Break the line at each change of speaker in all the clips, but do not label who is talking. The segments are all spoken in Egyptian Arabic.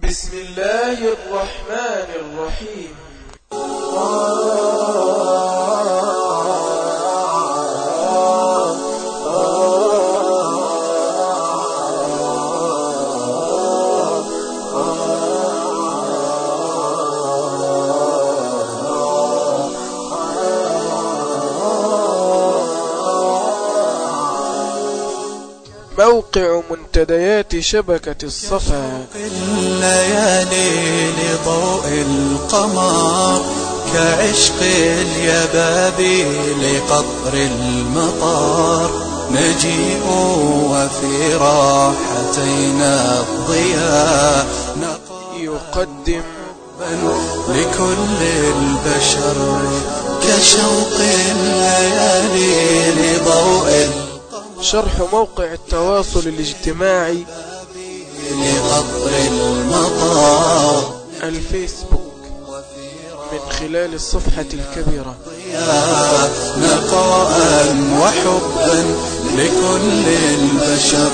بسم الله الرحمن الرحيم موقع منتديات شبكة الصفا
الليالي لضوء القمر كعشق اليبابي لقطر المطار نجيء وفي راحتينا الضياء
يقدم
لكل البشر كشوق الليالي لضوء القمر
شرح موقع التواصل الاجتماعي
لقطر المطار
الفيسبوك من خلال الصفحة الكبيرة
نقاء وحبا لكل البشر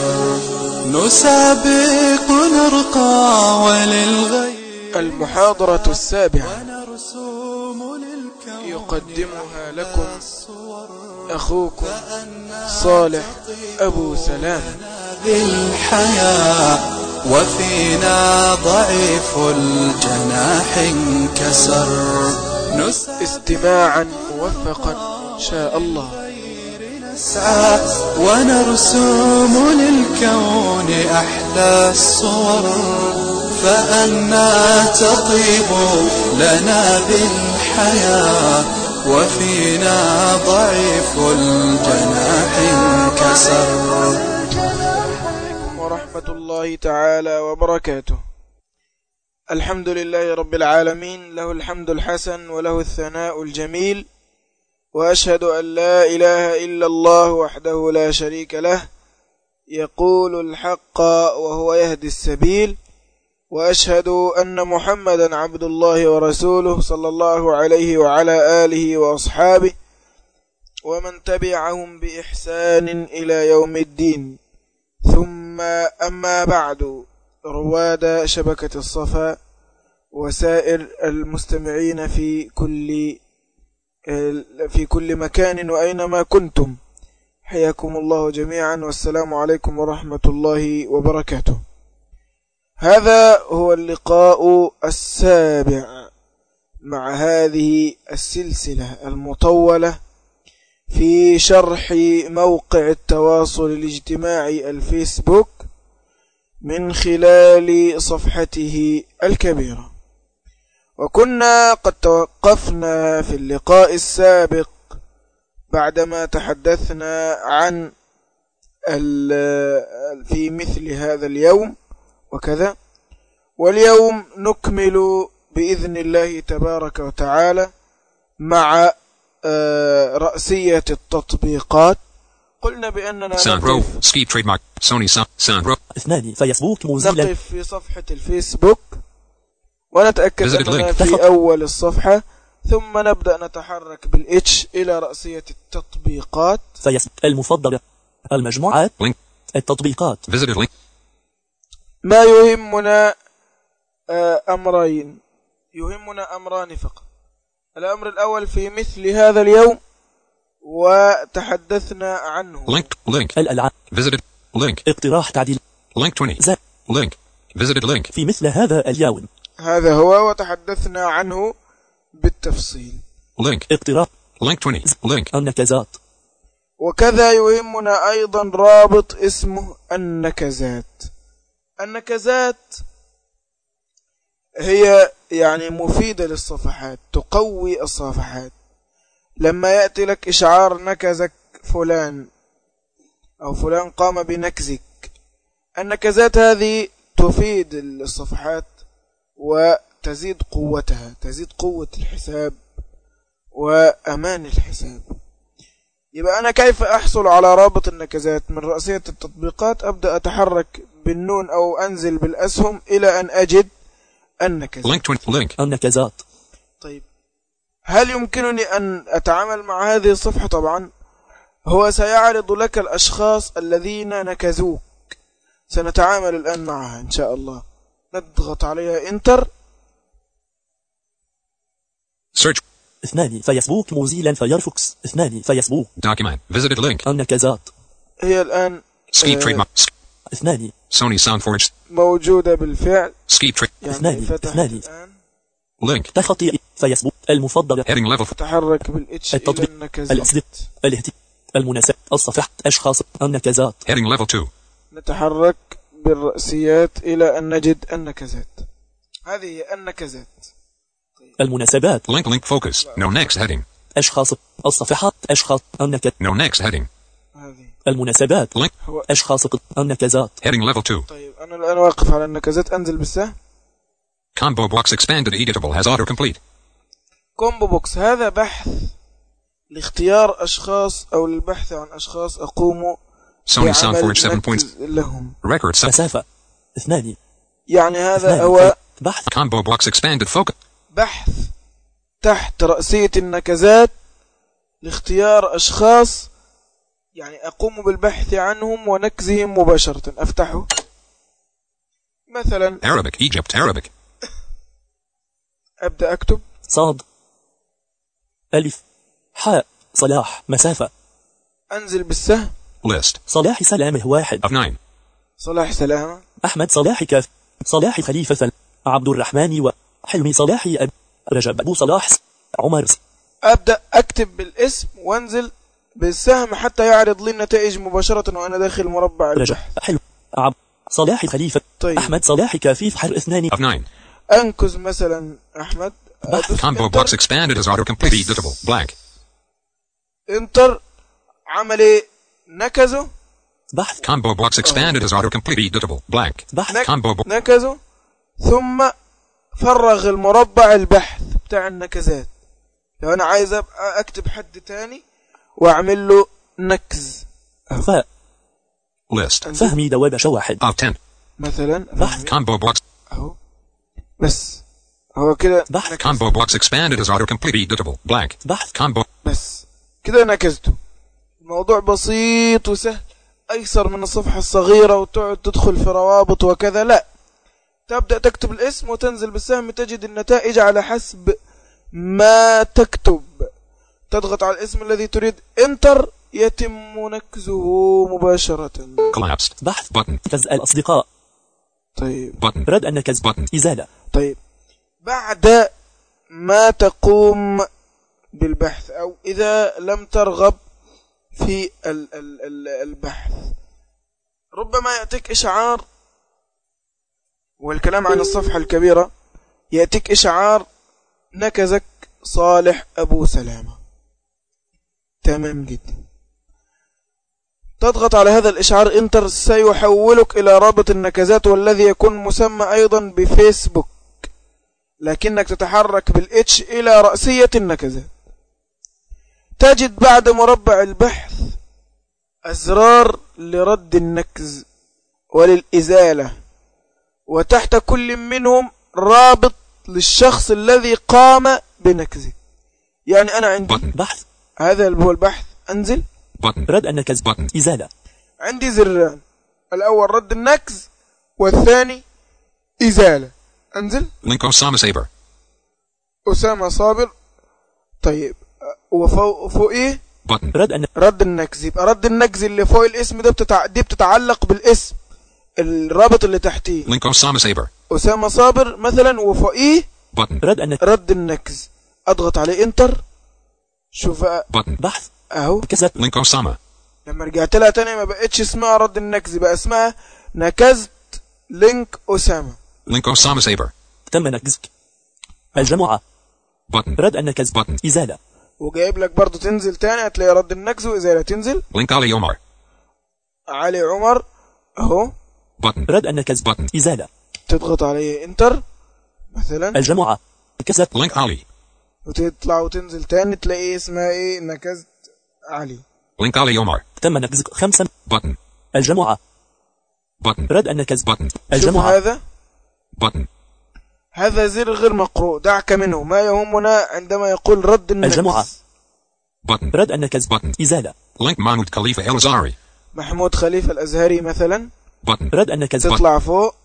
نسابق نرقى وللغير
المحاضرة السابعة
نرسوم للكون
يقدمها لكم أخوكم صالح أبو سلام
بالحياة وفينا ضعيف الجناح انكسر نسعى
استماعا موفقا إن شاء الله
نسعى ونرسم للكون أحلى الصور فأنا تطيب لنا بالحياة وفينا ضعيف الجناح انكسر
عليكم ورحمة الله تعالى وبركاته الحمد لله رب العالمين له الحمد الحسن وله الثناء الجميل وأشهد أن لا إله إلا الله وحده لا شريك له يقول الحق وهو يهدي السبيل وأشهد أن محمدا عبد الله ورسوله صلى الله عليه وعلى آله وأصحابه ومن تبعهم بإحسان إلى يوم الدين ثم أما بعد رواد شبكة الصفا وسائر المستمعين في كل في كل مكان وأينما كنتم حياكم الله جميعا والسلام عليكم ورحمة الله وبركاته هذا هو اللقاء السابع مع هذه السلسلة المطولة في شرح موقع التواصل الاجتماعي الفيسبوك من خلال صفحته الكبيرة وكنا قد توقفنا في اللقاء السابق بعدما تحدثنا عن ال- في مثل هذا اليوم وكذا واليوم نكمل بإذن الله تبارك وتعالى مع آه، رأسية التطبيقات قلنا بأننا
Sound Pro,
نقف,
Ski Trademark, Sony Sound, Sound Pro,
اثنان فيسبوك موزيلا
نقف في صفحة الفيسبوك ونتأكد
Visit
أننا
link.
في أول الصفحة ثم نبدأ نتحرك بالإتش إلى رأسية التطبيقات
فيسبوك المفضلة المجموعات
link,
التطبيقات
visited link,
ما يهمنا آه، أمرين يهمنا أمران فقط الأمر الأول في مثل هذا اليوم وتحدثنا عنه
link, link,
الألعاب
visited, link,
اقتراح تعديل
link 20,
زائد
link, visited link,
في مثل هذا اليوم
هذا هو وتحدثنا عنه بالتفصيل
link,
اقتراح
link 20, link,
النكزات
وكذا يهمنا أيضا رابط اسمه النكزات النكزات هي يعني مفيدة للصفحات تقوي الصفحات لما يأتي لك إشعار نكزك فلان أو فلان قام بنكزك النكزات هذه تفيد الصفحات وتزيد قوتها تزيد قوة الحساب وأمان الحساب يبقى أنا كيف أحصل على رابط النكزات من رأسية التطبيقات أبدأ أتحرك بالنون أو أنزل بالأسهم إلى أن أجد النكزات
link 20, link,
النكزات
طيب هل يمكنني أن أتعامل مع هذه الصفحة طبعا هو سيعرض لك الأشخاص الذين نكزوك سنتعامل الآن معها إن شاء الله نضغط عليها انتر
Search.
اثنان فيسبوك موزيلا فيرفوكس اثنان فيسبوك
Document. Visited link.
النكزات
هي الآن
Ski
آه،
trademark. S-
اثنان
Sony SoundForge.
موجودة بالفعل
Ski trade.
يعني
اثنان،
فتحت
اثنان.
الآن
Link.
تخطي فيسبوك المفضلة
Heading level.
تحرك بالاتش إلى
التطبيق
النكزات
الأصدق الاهتمام المناسب الصفحة أشخاص النكزات
Heading level 2.
نتحرك بالرأسيات إلى أن نجد النكزات هذه هي النكزات
المناسبات
Link link focus. No next heading.
أشخاص الصفحات أشخاص النكز
No next heading.
هذه
المناسبات
Link.
هو
أشخاص النكزات
Heading level 2.
طيب أنا الآن واقف على النكزات أنزل بالسهم
Combo box expanded editable has autocomplete.
كومبو بوكس هذا بحث لاختيار أشخاص أو للبحث عن أشخاص أقوم
Sony
بعمل
SoundForge 7 points.
نكز لهم
Record set.
مسافة اثنان
يعني هذا
اثنان
هو
بحث
Combo box expanded focus.
بحث تحت رأسية النكزات لاختيار أشخاص يعني أقوم بالبحث عنهم ونكزهم مباشرة أفتحه مثلا
Arabic. Egypt. Arabic.
أبدأ أكتب
صاد ألف حاء صلاح مسافة
أنزل بالسهم
List.
صلاح سلامه واحد
Of 9.
صلاح سلامة
أحمد صلاح كاف صلاح خليفة ثل عبد الرحمن وحلمي صلاح أب رجب أبو صلاح عمر
أبدأ أكتب بالاسم وأنزل بالسهم حتى يعرض لي النتائج مباشرة وأنا داخل مربع
رجب
البحث
حلو عبد صلاح خليفة
طيب.
أحمد صلاح كافيف حر اثنان
Of 9.
أنكز مثلا أحمد
بحث.
أدوس
Combo
انتر,
box expanded as autocomplete editable. Blank.
انتر عملي نكزه
بحث
Combo box expanded as autocomplete editable. Blank.
بحث
نك-
Combo bo-
نكزه ثم فرغ المربع البحث بتاع النكزات لو أنا عايز أبقى أكتب حد تاني وأعمل له نكز
فاء
List.
فهمي دوابش واحد
Of 10.
مثلا
بحث.
Combo box.
أهو بس هو كده
بحث
نكز.
Combo box expanded as autocomplete editable. Blank.
بحث
Combo.
بس كده نكزته الموضوع بسيط وسهل أيسر من الصفحة الصغيرة وتقعد تدخل في روابط وكذا لا تبدأ تكتب الاسم وتنزل بالسهم تجد النتائج على حسب ما تكتب تضغط على الاسم الذي تريد انتر يتم نكزه مباشرة
Collapsed.
بحث
Button.
كز الأصدقاء
طيب
Button.
رد النكز
Button.
إزالة
طيب بعد ما تقوم بالبحث أو إذا لم ترغب في ال ال ال البحث ربما يأتيك إشعار والكلام عن الصفحة الكبيرة يأتيك إشعار نكزك صالح أبو سلامة تمام جدا تضغط على هذا الإشعار انتر سيحولك إلى رابط النكزات والذي يكون مسمى أيضا بفيسبوك لكنك تتحرك بالاتش إلى رأسية النكزات تجد بعد مربع البحث أزرار لرد النكز وللإزالة وتحت كل منهم رابط للشخص الذي قام بنكزه يعني أنا عندي
Button.
بحث
هذا هو البحث أنزل
Button.
رد النكز
Button.
إزالة
عندي زران الأول رد النكز والثاني إزالة أنزل
Link Osama Saber.
أسامة صابر طيب وفوق فوقيه
Button.
رد الن...
رد النكز يبقى رد النكز اللي فوق الاسم ده بتتع... دي بتتعلق بالاسم الرابط اللي تحتيه
Link Osama Saber.
أسامة صابر مثلا وفوقيه
Button.
رد النكز
رد النكز أضغط عليه انتر شوف
Button.
بحث
أهو
كزت
Link Osama.
لما رجعت لها تاني ما بقتش اسمها رد النكز بقى اسمها نكزت لينك أسامة
Link Osama Saber.
تم نكزك الجمعة
Button.
رد النكز
Button.
إزالة
وجايب لك برضو تنزل تاني هتلاقي رد النكز وإزالة تنزل
Link Ali Omar.
علي عمر أهو
Button.
رد النكز
Button.
إزالة
تضغط عليه انتر مثلا
الجمعة كزت
Link Ali.
وتطلع وتنزل تاني تلاقي اسمها ايه نكزت علي
Link Ali Omar.
تم نكزك خمسا
Button.
الجمعة
Button.
رد النكز
Button.
شوف
الجمعة
هذا
Button.
هذا زر غير مقروء دعك منه ما يهمنا عندما يقول رد النكز
الجمعة.
Button.
رد النكز
Button.
إزالة
Link Mahmoud Khalifa El Azari.
محمود خليفة الأزهري مثلا
Button.
رد النكز
تطلع فوق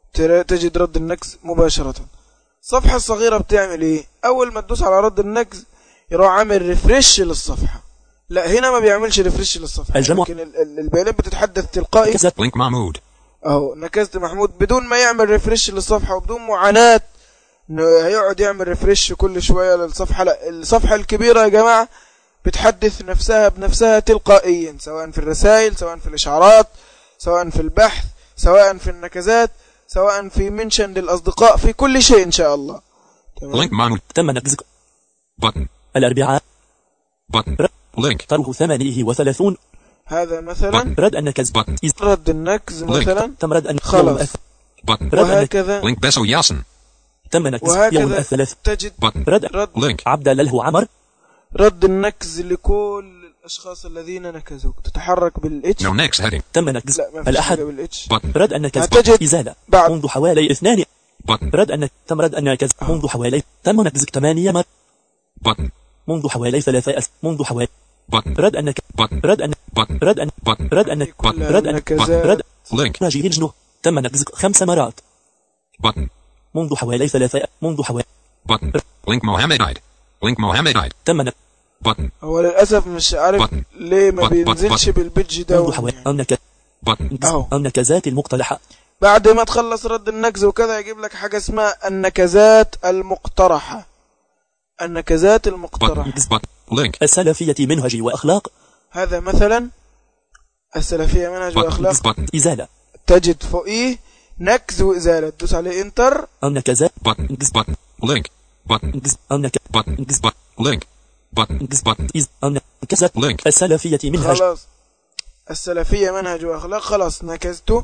ترى- تجد رد النكز مباشرة الصفحة الصغيرة بتعمل ايه اول ما تدوس على رد النكز يروح عامل ريفرش للصفحة لا هنا ما بيعملش ريفرش للصفحة
الجمع.
لكن ال- ال- البيانات بتتحدث تلقائي
كذا
Link Mahmood.
اهو نكزت محمود بدون ما يعمل ريفرش للصفحة وبدون معاناة انه هيقعد يعمل ريفرش كل شوية للصفحة لا الصفحة الكبيرة يا جماعة بتحدث نفسها بنفسها تلقائيا سواء في الرسائل سواء في الإشعارات سواء في البحث سواء في النكزات سواء في منشن للأصدقاء في كل شيء إن شاء الله تمام؟
Link Mahmood.
تم نكزك
Button.
الأربعاء
Button. Link.
طرح ثمانيه وثلاثون
هذا مثلا
رد النكز
Button.
إز-
رد النكز مثلا
تم رد أن
خلاص.
يوم أث-
Button.
رد أن
وهكذا
Link Besso Yasin.
تم نكز يوم
وهكذا
الثلاث
تجد
Button.
رد
رد
Link.
عبد له عمر
رد النكز لكل الأشخاص الذين نكزوك تتحرك بالإتش
No next heading.
تم نكز
لا ما فيش
الأحد
حاجة بالإتش
Button.
رد النكز
هتجد
إزالة
بعد
منذ حوالي اثنان
Button.
رد أن تم رد النكز منذ حوالي تم نكزك ثمانية مر
Button.
منذ حوالي ثلاثة أس منذ حوالي
Button.
رد أنك
Button.
رد أن
Button.
رد أن
Button.
رد أنك
كلها
رد أن
نكزات.
رد
Link.
ناجي الجنو تم نكزك خمس مرات
Button.
منذ حوالي ثلاثة منذ حوالي
Button. Link Mohammedite. Link Mohammedite.
تم نك
Button.
هو للأسف مش عارف
Button.
ليه ما
Button.
بينزلش
Button.
بالبيدج ده
منذ حوالي
يعني.
النك
Button.
أهو.
النكزات المقترحة
بعد ما تخلص رد النكز وكذا يجيب لك حاجة اسمها النكزات المقترحة النكزات المقترحة
Button. Button. Link.
السلفية منهج وأخلاق
هذا مثلا السلفية منهج
Button.
وأخلاق
Button.
إزالة
تجد فوقيه نكز وإزالة تدوس عليه انتر
النكزات
Button. Button. Link. Button.
نكز النك
Button. Button. Link. Button.
نكز
Button.
إز النكزات
Link.
السلفية منهج
خلاص السلفية منهج وأخلاق خلاص نكزته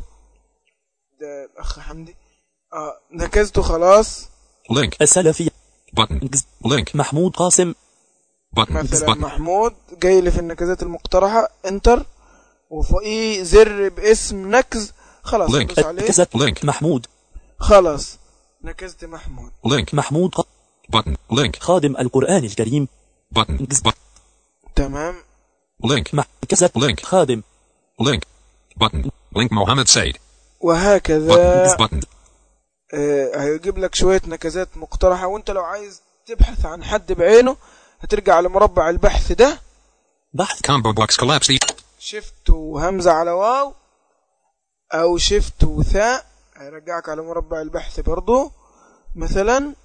ده الأخ حمدي آه نكزته خلاص
Link.
السلفية
Button.
نكز
Link.
محمود قاسم
Button.
مثلا
Button.
محمود جاي لي في النكزات المقترحة انتر وفوقيه زر باسم نكز خلاص
Link.
ندوس عليه
النكزات
Link.
محمود
خلاص نكزت محمود
Link.
محمود ق-
Button. Link.
خادم القرآن الكريم
Button. Button.
تمام
Link.
نكزات
Link.
خادم
Link. Button. Link Mohammed Said.
وهكذا
Button. Button.
آه هيجيب لك شوية نكزات مقترحة وانت لو عايز تبحث عن حد بعينه هترجع على مربع البحث ده
بحث
Combo box collapsed.
شيفت وهمزة على واو او شيفت وثاء هيرجعك على مربع البحث برضو مثلا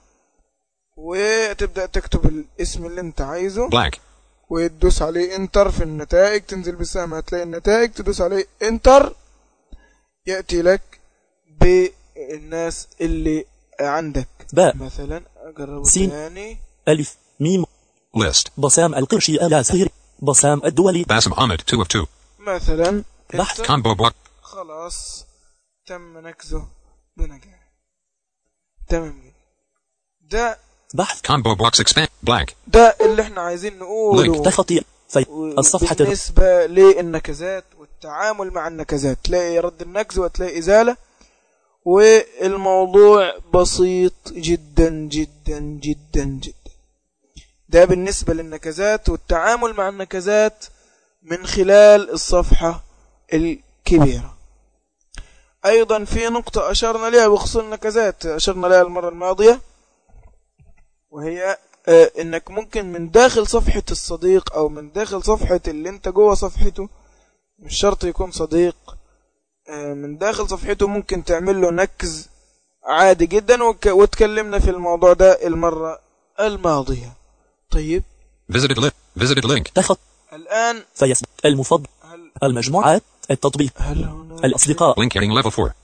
وتبدأ تكتب الاسم اللي انت عايزه
Black.
وتدوس عليه انتر في النتائج تنزل بالسهم هتلاقي النتائج تدوس عليه انتر يأتي لك بالناس اللي عندك
باء
مثلا اجربه
سين.
تاني
ألف ميم
List.
بسام القرشي آلا سهر بسام الدولي
Bassam Ahmed. 2 of 2.
مثلا
بحث.
انتر.
Combo box.
خلاص تم نكزه بنجاح تمام جدا. ده
بحث
Combo box expand. Black.
ده اللي احنا عايزين نقوله
تخطي في الصفحة الر-
بالنسبة للنكزات والتعامل مع النكزات تلاقي رد النكز وتلاقي إزالة والموضوع بسيط جدا جدا جدا جدا ده بالنسبة للنكزات والتعامل مع النكزات من خلال الصفحة الكبيرة أيضا في نقطة أشرنا لها بخصوص النكزات أشرنا لها المرة الماضية وهي آه، انك ممكن من داخل صفحة الصديق او من داخل صفحة اللي انت جوه صفحته مش شرط يكون صديق آه، من داخل صفحته ممكن تعمل له نكز عادي جدا وك- واتكلمنا في الموضوع ده المرة الماضية طيب
Visited link. Visited link.
تخط
الآن
فيس المفضل
هل
المجموعات التطبيق
هل هنا
الأصدقاء
Link heading level 4.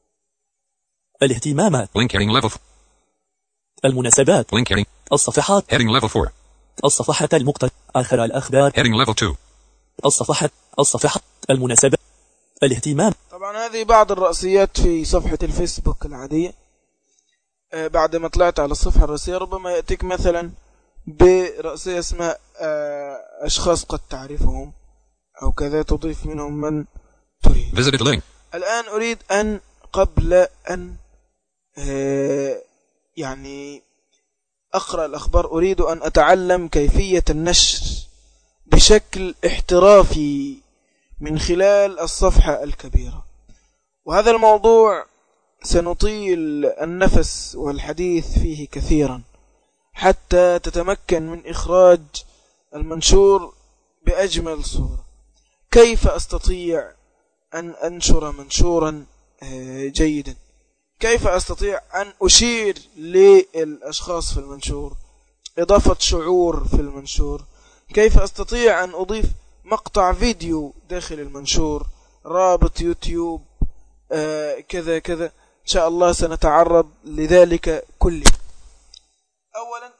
الاهتمامات
Link heading level 4.
المناسبات
Link heading.
الصفحات
Heading level 4.
الصفحة المقترحة آخر الأخبار
Heading level 2.
الصفحة الصفحة المناسبات الاهتمام
طبعا هذه بعض الرأسيات في صفحة الفيسبوك العادية آه، بعد ما طلعت على الصفحة الرئيسية ربما يأتيك مثلا برأسية اسمها آه، أشخاص قد تعرفهم أو كذا تضيف منهم من تريد
Visited link.
الآن أريد أن قبل أن آه، يعني أقرأ الأخبار أريد أن أتعلم كيفية النشر بشكل احترافي من خلال الصفحة الكبيرة وهذا الموضوع سنطيل النفس والحديث فيه كثيرا حتى تتمكن من إخراج المنشور بأجمل صورة كيف أستطيع أن أنشر منشورا آه، جيدا كيف أستطيع أن أشير للأشخاص في المنشور إضافة شعور في المنشور كيف أستطيع أن أضيف مقطع فيديو داخل المنشور رابط يوتيوب آه كذا كذا إن شاء الله سنتعرض لذلك كله أولا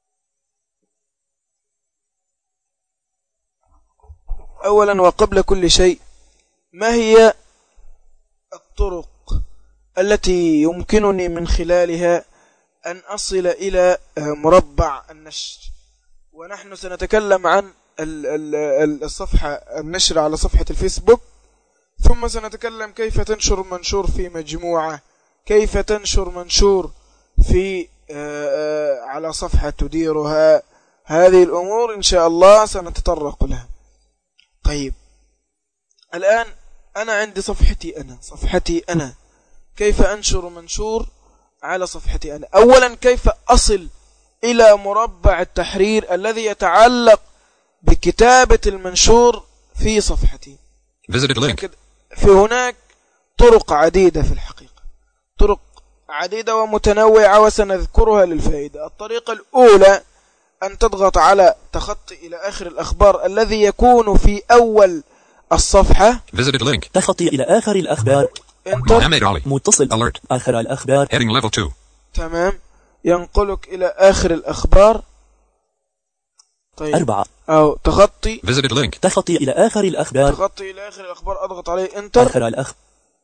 أولا وقبل كل شيء ما هي الطرق التي يمكنني من خلالها أن أصل إلى مربع النشر ونحن سنتكلم عن الصفحة النشر على صفحة الفيسبوك ثم سنتكلم كيف تنشر منشور في مجموعة كيف تنشر منشور في على صفحة تديرها هذه الأمور إن شاء الله سنتطرق لها طيب الآن أنا عندي صفحتي أنا صفحتي أنا كيف أنشر منشور على صفحتي أنا أولا كيف أصل إلى مربع التحرير الذي يتعلق بكتابة المنشور في صفحتي
Visited link.
في هناك طرق عديدة في الحقيقة طرق عديدة ومتنوعة وسنذكرها للفائدة الطريقة الأولى أن تضغط على تخطي إلى آخر الأخبار الذي يكون في أول الصفحة
Visited link.
تخطي إلى آخر الأخبار
انتر
Mohammed Ali.
متصل
Alert.
آخر الأخبار
Heading level 2.
تمام ينقلك إلى آخر الأخبار طيب
أربعة
أو تخطي
Visited link.
تخطي إلى آخر الأخبار
تخطي إلى آخر الأخبار أضغط عليه انتر
آخر الأخ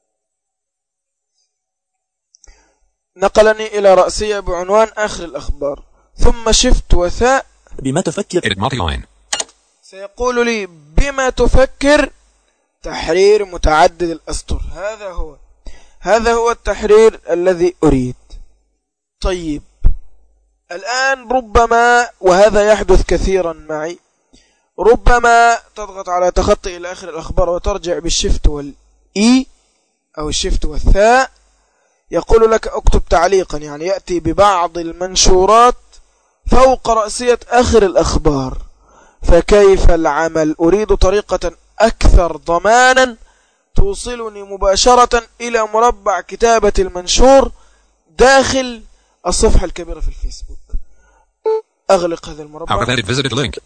نقلني إلى رأسية بعنوان آخر الأخبار ثم شفت وثاء
بما تفكر
Edit multi-line.
سيقول لي بما تفكر تحرير متعدد الأسطر هذا هو هذا هو التحرير الذي أريد طيب الآن ربما وهذا يحدث كثيرا معي ربما تضغط على تخطي إلى آخر الأخبار وترجع بالشفت والإي أو الشفت والثاء يقول لك اكتب تعليقا يعني يأتي ببعض المنشورات فوق رأسية آخر الأخبار فكيف العمل أريد طريقة أكثر ضمانا توصلني مباشرة إلى مربع كتابة المنشور داخل الصفحة الكبيرة في الفيسبوك أغلق هذا
Out of
المربع
edit visited link.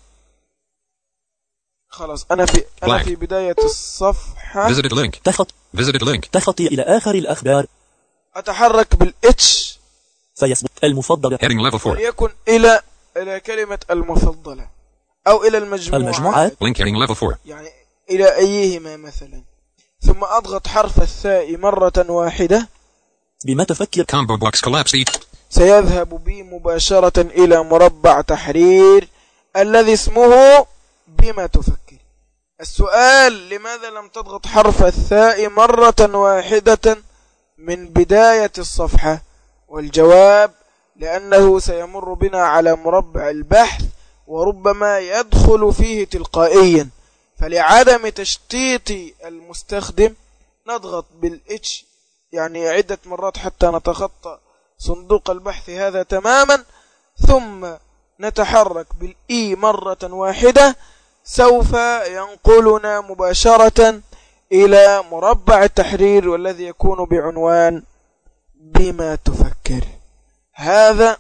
خلاص أنا في أنا
Blank.
في بداية الصفحة
Visited link.
تخط
Visited link.
تخطي إلى آخر الأخبار
أتحرك بالإتش
فيسبق المفضلة
Heading level 4.
وليكن إلى إلى كلمة المفضلة أو إلى المجموعات,
المجموعات.
Link heading level 4.
يعني إلى أيهما مثلا ثم أضغط حرف الثاء مرة واحدة
بما تفكر
Combo box collapsed each.
سيذهب بي مباشرة إلى مربع تحرير الذي اسمه بما تفكر السؤال لماذا لم تضغط حرف الثاء مرة واحدة من بداية الصفحة والجواب لأنه سيمر بنا على مربع البحث وربما يدخل فيه تلقائيا فلعدم تشتيت المستخدم نضغط بالإتش يعني عدة مرات حتى نتخطى صندوق البحث هذا تماما ثم نتحرك بالإي مرة واحدة سوف ينقلنا مباشرة إلى مربع التحرير والذي يكون بعنوان بما تفكر هذا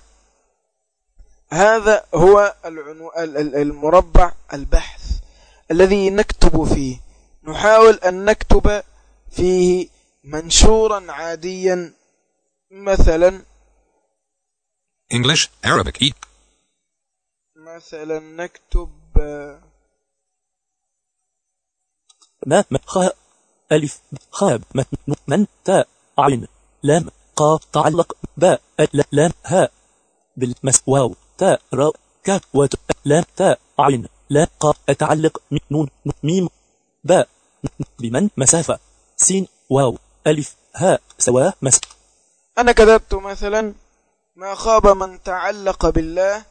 هذا هو العنو... ال- ال- المربع البحث الذي نكتب فيه نحاول أن نكتب فيه منشورا عاديا مثلا
English, Arabic, E.
مثلا نكتب آه،
ما م خاء ألف خاب م ن- من تاء عين لام قاف تعلق باء ل لام هاء بالمس واو تاء راء كاف وت لام تاء عين لام قاف أتعلق م- نون ن- ميم باء ن- ن- بمن مسافة سين واو ألف هاء سواه مس
أنا كتبت مثلا ما خاب من تعلق بالله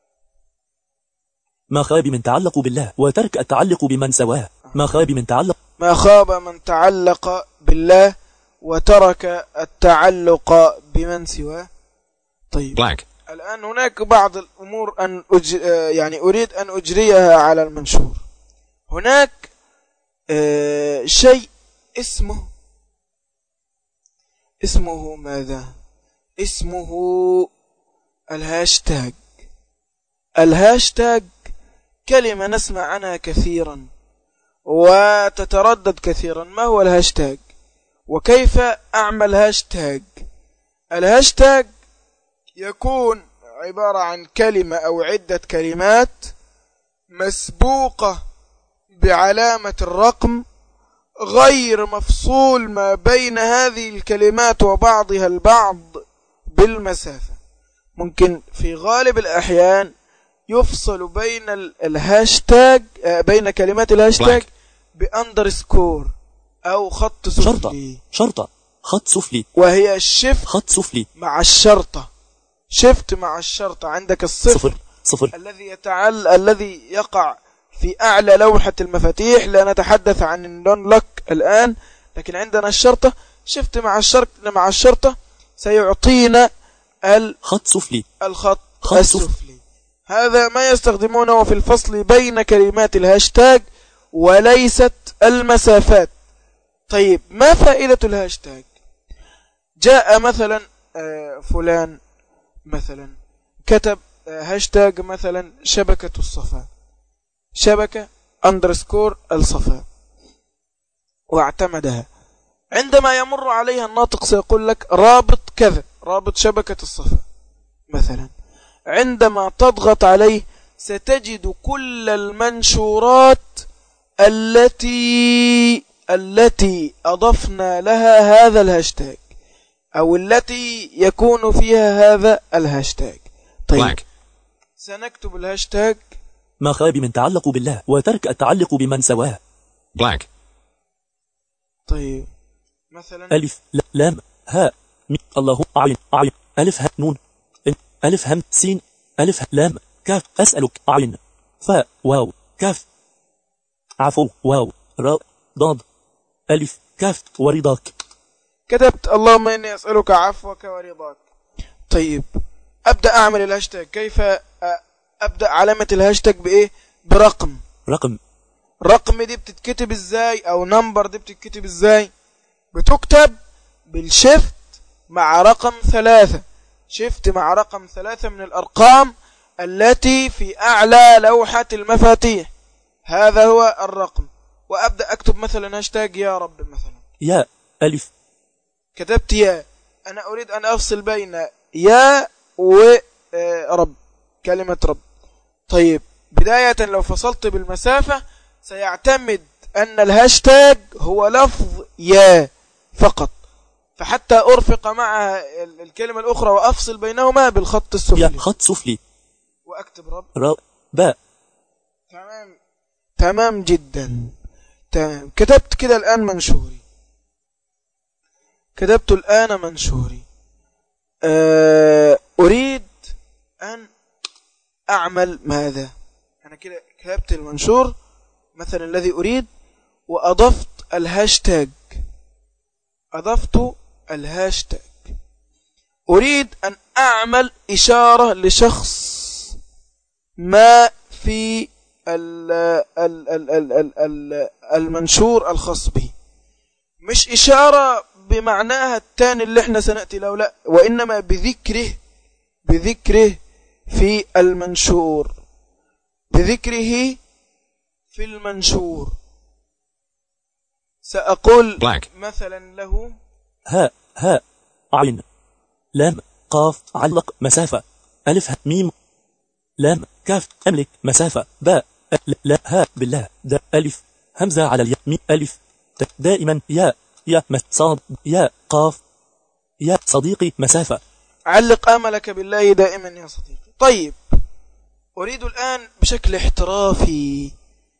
ما خاب من تعلق بالله وترك التعلق بمن سواه ما خاب من تعلق
ما خاب من تعلق بالله وترك التعلق بمن سواه طيب
blank,
الآن هناك بعض الأمور أن أج... آه، يعني أريد أن أجريها على المنشور هناك آه، شيء اسمه اسمه ماذا اسمه الهاشتاج الهاشتاج كلمة نسمع عنها كثيرا وتتردد كثيرا ما هو الهاشتاج وكيف أعمل هاشتاج الهاشتاج يكون عبارة عن كلمة أو عدة كلمات مسبوقة بعلامة الرقم غير مفصول ما بين هذه الكلمات وبعضها البعض بالمسافة ممكن في غالب الأحيان يفصل بين ال- الهاشتاج آه، بين كلمات الهاشتاج
Blank.
بأندرسكور أو خط
شرطة
سفلي
شرطة خط سفلي
وهي الشفت
خط سفلي
مع الشرطة شفت مع الشرطة عندك الصفر
صفر صفر
الذي يتعل الذي يقع في أعلى لوحة المفاتيح لا نتحدث عن اللون لوك الآن لكن عندنا الشرطة شفت مع الشرطة مع الشرطة سيعطينا ال-
خط سفلي
الخط
خط
السفلي هذا ما يستخدمونه في الفصل بين كلمات الهاشتاج وليست المسافات طيب ما فائدة الهاشتاج جاء مثلا آه، فلان مثلا كتب آه، هاشتاج مثلا شبكة الصفا شبكة اندرسكور الصفا واعتمدها عندما يمر عليها الناطق سيقول لك رابط كذا رابط شبكة الصفا مثلا عندما تضغط عليه ستجد كل المنشورات التي التي أضفنا لها هذا الهاشتاج أو التي يكون فيها هذا الهاشتاج طيب
blank,
سنكتب الهاشتاج
ما خاب من تعلق بالله وترك التعلق بمن سواه
blank,
طيب مثلا
ألف ل- لام هاء م الله عين عين ألف ه نون إن ألف هم سين ألف ه لام كاف أسألك عين فاء واو كاف عفو واو راء ضاد ألف كاف ورضاك
كتبت اللهم إني أسألك عفوك ورضاك طيب أبدأ أعمل الهاشتاج كيف أ- أبدأ علامة الهاشتاج بإيه برقم
رقم
رقم دي بتتكتب ازاي او نمبر دي بتتكتب ازاي بتكتب بالشفت مع رقم ثلاثة شفت مع رقم ثلاثة من الارقام التي في اعلى لوحة المفاتيح هذا هو الرقم وابدأ اكتب مثلا هاشتاج يا رب مثلا
يا ألف
كتبت يا انا اريد ان افصل بين يا ورب كلمة رب طيب بداية لو فصلت بالمسافة سيعتمد ان الهاشتاج هو لفظ يا فقط فحتى ارفق مع ال- الكلمة الاخرى وافصل بينهما بالخط
يا
السفلي
خط سفلي
واكتب رب
راء باء
تمام تمام جدا تمام كتبت كده الآن منشوري كتبت الآن منشوري آه، أريد أن أعمل ماذا أنا كده كتبت المنشور مثلا الذي أريد وأضفت الهاشتاج أضفت الهاشتاج أريد أن أعمل إشارة لشخص ما في ال ال ال ال ال ال المنشور الخاص به مش إشارة بمعناها الثاني اللي احنا سنأتي له لا وإنما بذكره بذكره في المنشور بذكره في المنشور سأقول
Blank.
مثلا له
هاء هاء عين لام قاف علق مسافة ألف ه ميم لام كاف أملك مسافة باء أ- ل- لا هاء بالله دا ألف همزة على الياء ميم ألف ت- دائما ياء يا مس صاد ياء قاف يا صديقي مسافة
علق املك بالله دائما يا صديقي طيب اريد الان بشكل احترافي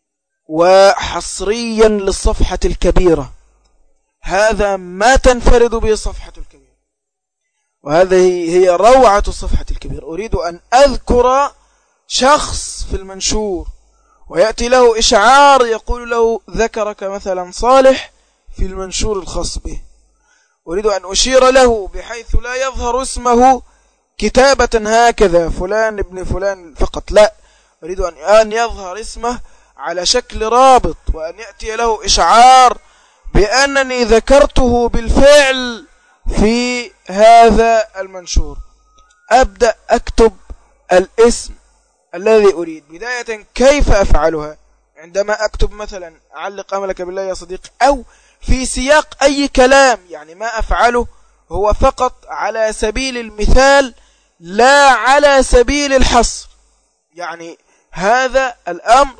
وحصريا للصفحة الكبيرة هذا ما تنفرد به الصفحة الكبيرة وهذه هي روعة الصفحة الكبيرة أريد أن أذكر شخص في المنشور ويأتي له إشعار يقول له ذكرك مثلا صالح في المنشور الخاص به أريد أن أشير له بحيث لا يظهر اسمه كتابة هكذا فلان ابن فلان فقط لا أريد أن أن يظهر اسمه على شكل رابط وأن يأتي له إشعار بأنني ذكرته بالفعل في هذا المنشور أبدأ أكتب الاسم الذي أريد بداية كيف أفعلها عندما أكتب مثلا أعلق أملك بالله يا صديقي أو في سياق أي كلام يعني ما أفعله هو فقط على سبيل المثال لا على سبيل الحصر يعني هذا الأمر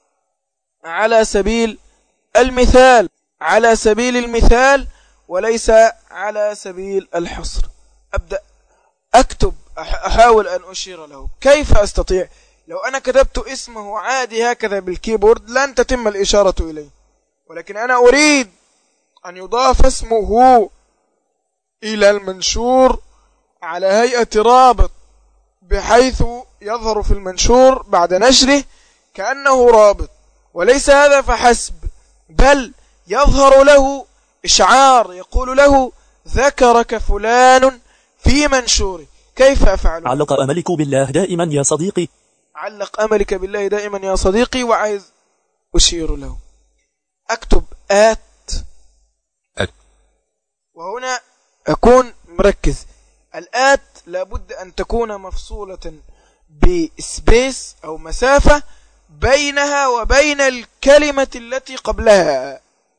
على سبيل المثال على سبيل المثال وليس على سبيل الحصر أبدأ أكتب أح- أحاول أن أشير له كيف أستطيع لو أنا كتبت اسمه عادي هكذا بالكيبورد لن تتم الإشارة إليه ولكن أنا أريد أن يضاف اسمه إلى المنشور على هيئة رابط بحيث يظهر في المنشور بعد نشره كأنه رابط وليس هذا فحسب بل يظهر له إشعار يقول له ذكرك فلان في منشوره كيف أفعل
علق أملك بالله دائما يا صديقي
علق أملك بالله دائما يا صديقي وعايز أشير له أكتب آت
آت.
وهنا أكون مركز الآت لابد أن تكون مفصولة بسبيس أو مسافة بينها وبين الكلمة التي قبلها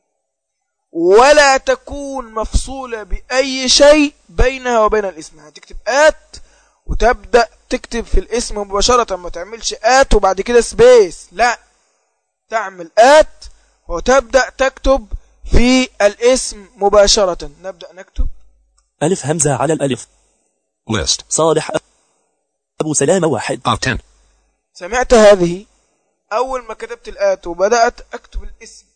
ولا تكون مفصولة بأي شيء بينها وبين الاسم هتكتب آت وتبدأ تكتب في الاسم مباشرة ما تعملش آت وبعد كده سبيس لا تعمل آت وتبدأ تكتب في الاسم مباشرة نبدأ نكتب
ألف همزة على الألف
List
صالح أبو سلامة واحد
of 10.
سمعت هذه أول ما كتبت الآت وبدأت أكتب الاسم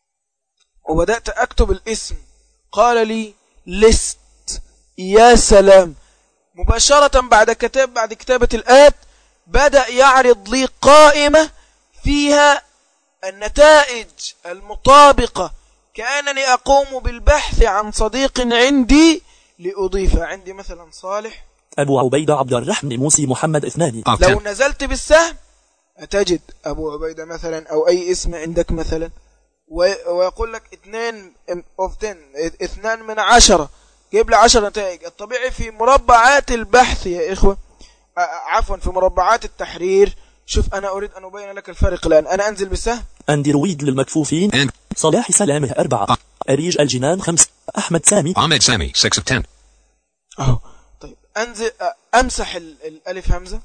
وبدأت أكتب الاسم قال لي لست يا سلام مباشرة بعد كتاب بعد كتابة الآت بدأ يعرض لي قائمة فيها النتائج المطابقة كأنني أقوم بالبحث عن صديق عندي لأضيف عندي مثلا صالح
أبو عبيدة عبد الرحمن موسي محمد اثنان
Of
لو
10.
نزلت بالسهم تجد أبو عبيدة مثلا أو أي اسم عندك مثلا و- ويقول لك اثنين اوف 10 اثنان من عشرة جيب لي عشر نتائج الطبيعي في مربعات البحث يا إخوة ع- عفوا في مربعات التحرير شوف أنا أريد أن أبين لك الفرق الآن أنا أنزل بالسهم
أندرويد للمكفوفين
And
صلاح سلامه أربعة أريج الجنان خمس أحمد سامي
Ahmed Sami, 6 of 10.
أهو طيب أنزل أ- أمسح ال- الألف همزة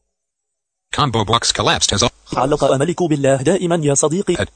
Combo box collapsed has a
علق أملك بالله دائما يا صديقي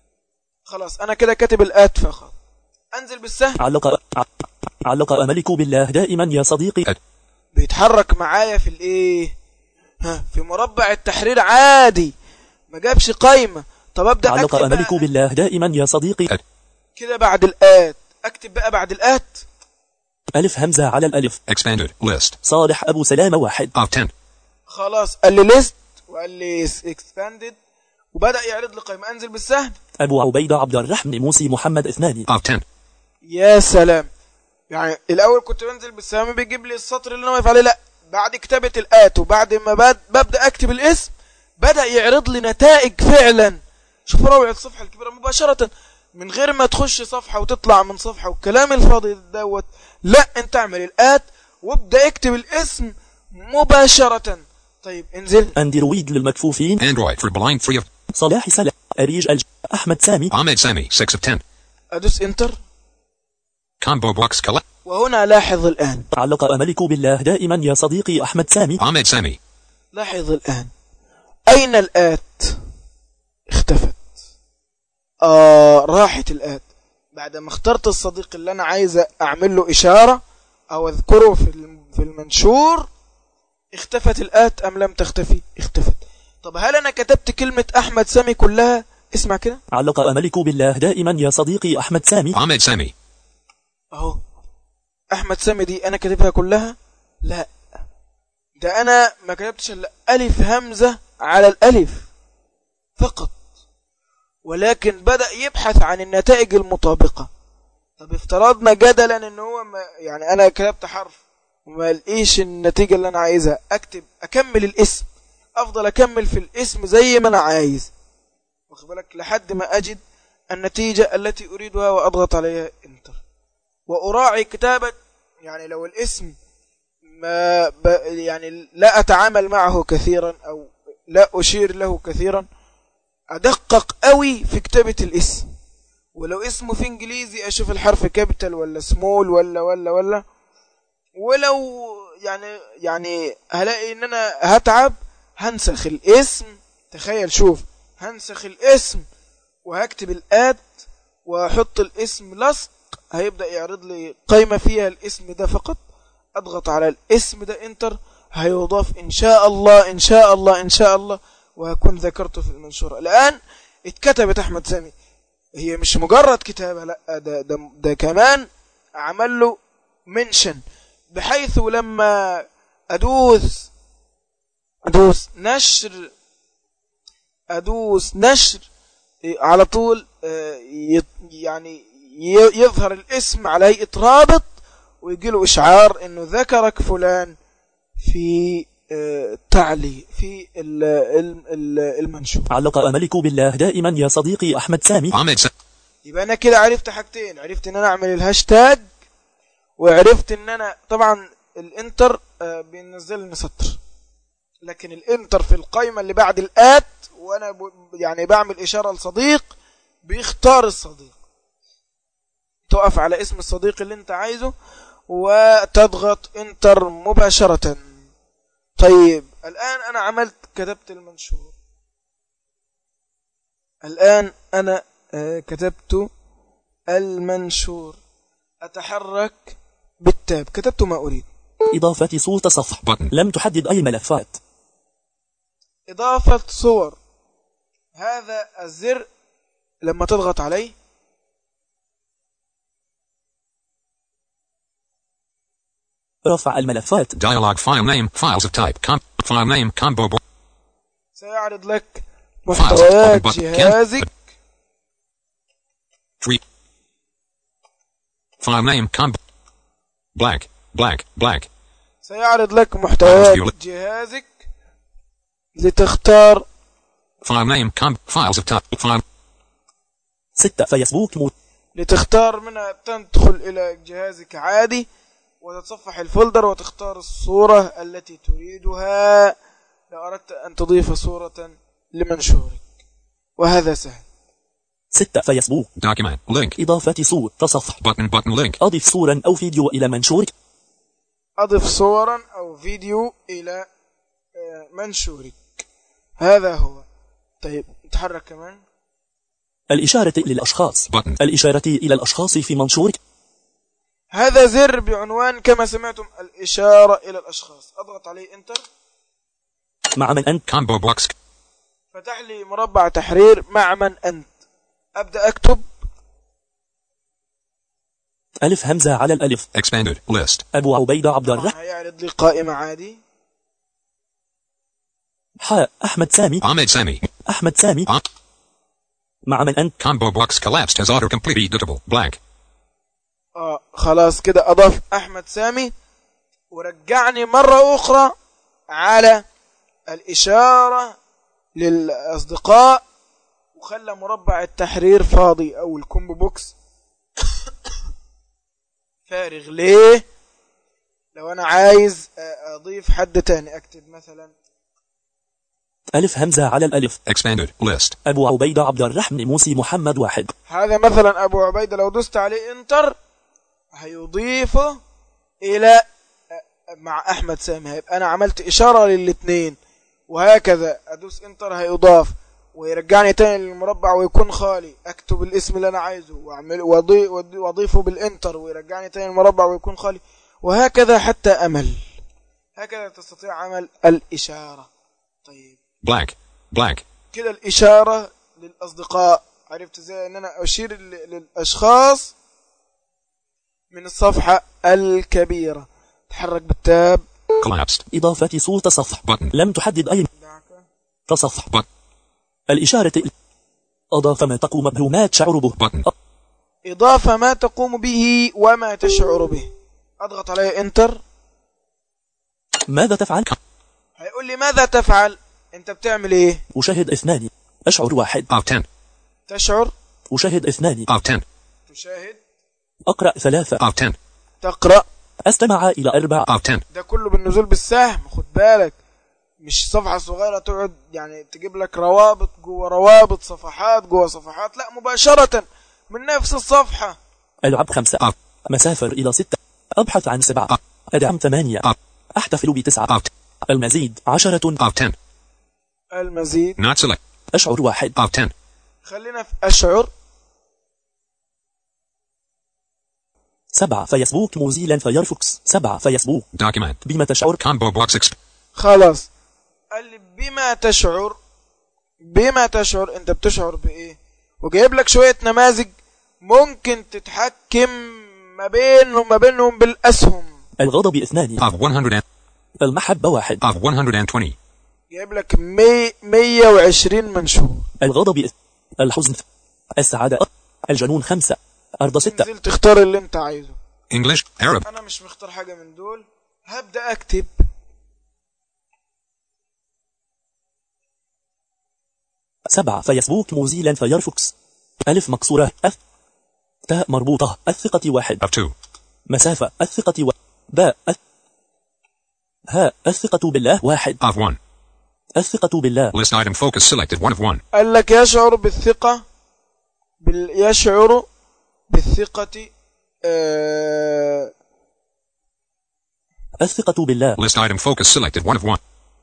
خلاص أنا كده كاتب الآت فقط أنزل بالسهم
علق علق أملك بالله دائما يا صديقي
بيتحرك معايا في الايه ها في مربع التحرير عادي ما جابش قايمة طب ابدا
علق
اكتب
أملك
بقى
بالله دائما يا صديقي
كده بعد الات اكتب بقى بعد الات
ألف همزة على الألف
expanded list
صالح أبو سلامة واحد
of 10.
خلاص قال لي ليست وقال لي اكسباندد وبدا يعرض لي قائمة انزل بالسهم
أبو عبيدة عبد الرحمن موسي محمد اثنان
of 10.
يا سلام يعني الاول كنت بنزل بالسهم بيجيب لي السطر اللي انا واقف عليه لا بعد كتابة الات وبعد ما بد- ببدا اكتب الاسم بدا يعرض لي نتائج فعلا شوف روعة الصفحة الكبيرة مباشرة من غير ما تخش صفحة وتطلع من صفحة والكلام الفاضي دوت لا انت اعمل الات وابدا اكتب الاسم مباشرة طيب انزل
أندرويد للمكفوفين
Android for blind 3 of
صلاح سلام أريج الج أحمد سامي
Ahmed Sami, 6 of 10.
ادوس انتر
Combo box collapsed.
وهنا لاحظ الان
علق أملك بالله دائما يا صديقي أحمد سامي
Ahmed Sami.
لاحظ الآن أين الآت اختفت آه راحت الآت بعد ما اخترت الصديق اللي أنا عايز أعمل له إشارة أو أذكره في الم- في المنشور اختفت الآت أم لم تختفي اختفت طب هل أنا كتبت كلمة أحمد سامي كلها اسمع كده
علق أملك بالله دائما يا صديقي أحمد سامي
Ahmed Sami.
أهو أحمد سامي دي أنا كاتبها كلها لا ده أنا ما كتبتش إلا ألف همزة على الألف فقط ولكن بدأ يبحث عن النتائج المطابقة طب افترضنا جدلا ان هو ما يعني انا كتبت حرف وما لقيش النتيجة اللي انا عايزها اكتب اكمل الاسم افضل اكمل في الاسم زي ما انا عايز واخد بالك لحد ما اجد النتيجة التي اريدها واضغط عليها انتر واراعي كتابة يعني لو الاسم ما ب يعني لا اتعامل معه كثيرا او لا اشير له كثيرا ادقق قوي في كتابة الاسم ولو اسمه في انجليزي اشوف الحرف كابيتال ولا سمول ولا ولا ولا ولو يعني يعني هلاقي ان انا هتعب هنسخ الاسم تخيل شوف هنسخ الاسم وهكتب الات واحط الاسم لصق هيبدأ يعرض لي قائمة فيها الاسم ده فقط اضغط على الاسم ده انتر هيضاف ان شاء الله ان شاء الله ان شاء الله وهكون ذكرته في المنشورة الان اتكتبت احمد سامي هي مش مجرد كتابة لا ده, ده, ده كمان عمل له منشن بحيث لما ادوس ادوس نشر ادوس نشر على طول آه، يط- يعني ي- يظهر الاسم على هيئة رابط ويجي له اشعار انه ذكرك فلان في آه، تعلي في ال- ال- ال- المنشور
علق أملك بالله دائما يا صديقي أحمد سامي
Ahmed Sa-
يبقى انا كده عرفت حاجتين عرفت ان انا اعمل الهاشتاج وعرفت ان انا طبعا الانتر آه، بينزل لنا سطر لكن الانتر في القائمه اللي بعد الات وانا ب- يعني بعمل اشاره لصديق بيختار الصديق تقف على اسم الصديق اللي انت عايزه وتضغط انتر مباشره طيب الان انا عملت كتبت المنشور الآن أنا آه، كتبت المنشور أتحرك بالتاب كتبت ما أريد
إضافة صوت صفحة
Button.
لم تحدد أي ملفات
إضافة صور هذا الزر لما تضغط عليه
رفع الملفات
Dialog file name, files of type, com, file name, combo bo-
سيعرض لك محتويات
Button.
جهازك
tree. File name, combo. Black, black, black.
سيعرض لك محتويات جهازك لتختار
File name, com, files of type, file,
ستة فيسبوك مو
لتختار منها تدخل إلى جهازك عادي وتتصفح الفولدر وتختار الصورة التي تريدها لو أردت أن تضيف صورة لمنشورك وهذا سهل
ستة فيسبوك
document, link,
إضافة صوت صفحة
button, button, link,
أضف صورا أو فيديو إلى منشورك
أضف صورا أو فيديو إلى آه، منشورك هذا هو طيب نتحرك كمان
الإشارة للأشخاص
button,
الإشارة إلى الأشخاص في منشورك
هذا زر بعنوان كما سمعتم الإشارة إلى الأشخاص أضغط عليه انتر
مع من أنت
combo box,
فتح لي مربع تحرير مع من أنت أبدأ أكتب
ألف همزة على الألف
expanded, list,
أبو عبيدة عبد
طبعا
الرحمن
هيعرض لي قائمة عادي
حاء أحمد سامي
Ahmed Sami,
أحمد سامي
Ah.
مع من أنت
combo box collapsed as autocomplete editable, blank,
آه خلاص كده أضاف أحمد سامي ورجعني مرة أخرى على الإشارة للأصدقاء وخلى مربع التحرير فاضي أو الكومبو بوكس فارغ ليه لو أنا عايز آه، أضيف حد تاني أكتب مثلا
ألف همزة على الألف
expanded, list,
أبو عبيدة عبد الرحمن موسي محمد واحد
هذا مثلا أبو عبيدة لو دوست عليه انتر هيضيفه إلى مع أحمد سامي هيبقى أنا عملت إشارة للاثنين وهكذا أدوس انتر هيضاف ويرجعني تاني للمربع ويكون خالي أكتب الاسم اللي أنا عايزه وأعمل وأضي- وأضي- وأضيفه بالانتر ويرجعني تاني للمربع ويكون خالي وهكذا حتى أمل هكذا تستطيع عمل الإشارة طيب
black, black,
كده الإشارة للأصدقاء عرفت ازاي ان انا اشير ل- للاشخاص من الصفحة الكبيرة تحرك بالتاب
collapsed,
إضافة صوت صفحة
button,
لم تحدد أي تصفح
but,
الإشارة إلى- أضاف منطق مبهومات شعر به
button,
إضافة ما تقوم به وما تشعر به أضغط عليه انتر
ماذا تفعل؟
هيقول لي ماذا تفعل أنت بتعمل إيه
أشاهد اثنان أشعر واحد
Of 10.
تشعر
أشاهد اثنان
Of 10.
تشاهد
أقرأ ثلاثة
Of 10.
تقرأ
أستمع إلى أربعة
Of 10.
ده كله بالنزول بالسهم خد بالك مش صفحة صغيرة تقعد يعني تجيب لك روابط جوه روابط صفحات جوه صفحات لا مباشرة من نفس الصفحة
ألعب خمسة
أف.
مسافر إلى ستة أبحث عن سبعة
أف.
أدعم ثمانية
أف.
أحتفل بتسعة
Of 10.
المزيد عشرة
Of 10.
المزيد
Not select.
أشعر واحد
Of 10.
خلينا في أشعر
سبعة فيسبوك موزيلا فيرفوكس سبعة فيسبوك
Document.
بما تشعر
Combo box exp.
خلاص قال لي بما تشعر بما تشعر انت بتشعر بايه وجايب لك شوية نماذج ممكن تتحكم ما بينهم ما بينهم بالاسهم
الغضب اثنان
Of 100. and-
المحبة واحد
Of 120.
جايب لك مي 120 منشور
الغضب إث- الحزن السعادة الجنون خمسة أرض ستة
تنزل تختار اللي انت عايزه
English. Arab.
انا مش مختار حاجة من دول هبدأ اكتب
سبعة فيسبوك موزيلا فيرفوكس ألف مكسورة أث تاء مربوطة الثقة واحد
Of 2.
مسافة الثقة و... باء أث... هاء الثقة بالله واحد
Of 1.
الثقة بالله
List item focus selected. 1 of 1.
قال لك يشعر بالثقة بال... يشعر بالثقة آه...
الثقة بالله
List item focus selected. 1 of 1.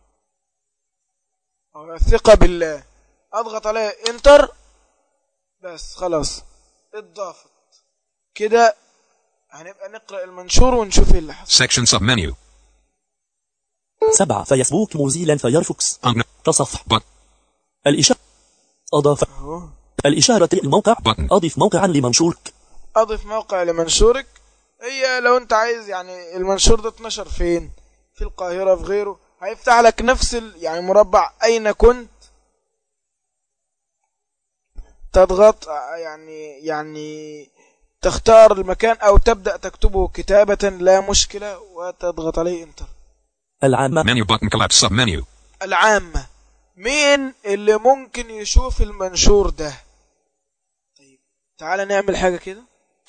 الثقة بالله اضغط عليه انتر بس خلاص اتضافت كده هنبقى نقرأ المنشور ونشوف ايه اللي حصل
Section submenu.
سبعة فيسبوك موزيلا فيرفوكس
Unknown.
تصفح
But.
الإشارة أضاف
اهو
الإشارة الموقع
Button.
أضف موقعا لمنشورك
اضف موقع لمنشورك هي لو انت عايز يعني المنشور ده اتنشر فين في القاهرة في غيره هيفتح لك نفس ال... يعني مربع اين كنت تضغط آه، يعني يعني تختار المكان او تبدأ تكتبه كتابة لا مشكلة وتضغط عليه انتر
العامة
Menu button collapse submenu.
العامة مين اللي ممكن يشوف المنشور ده طيب تعال نعمل حاجة كده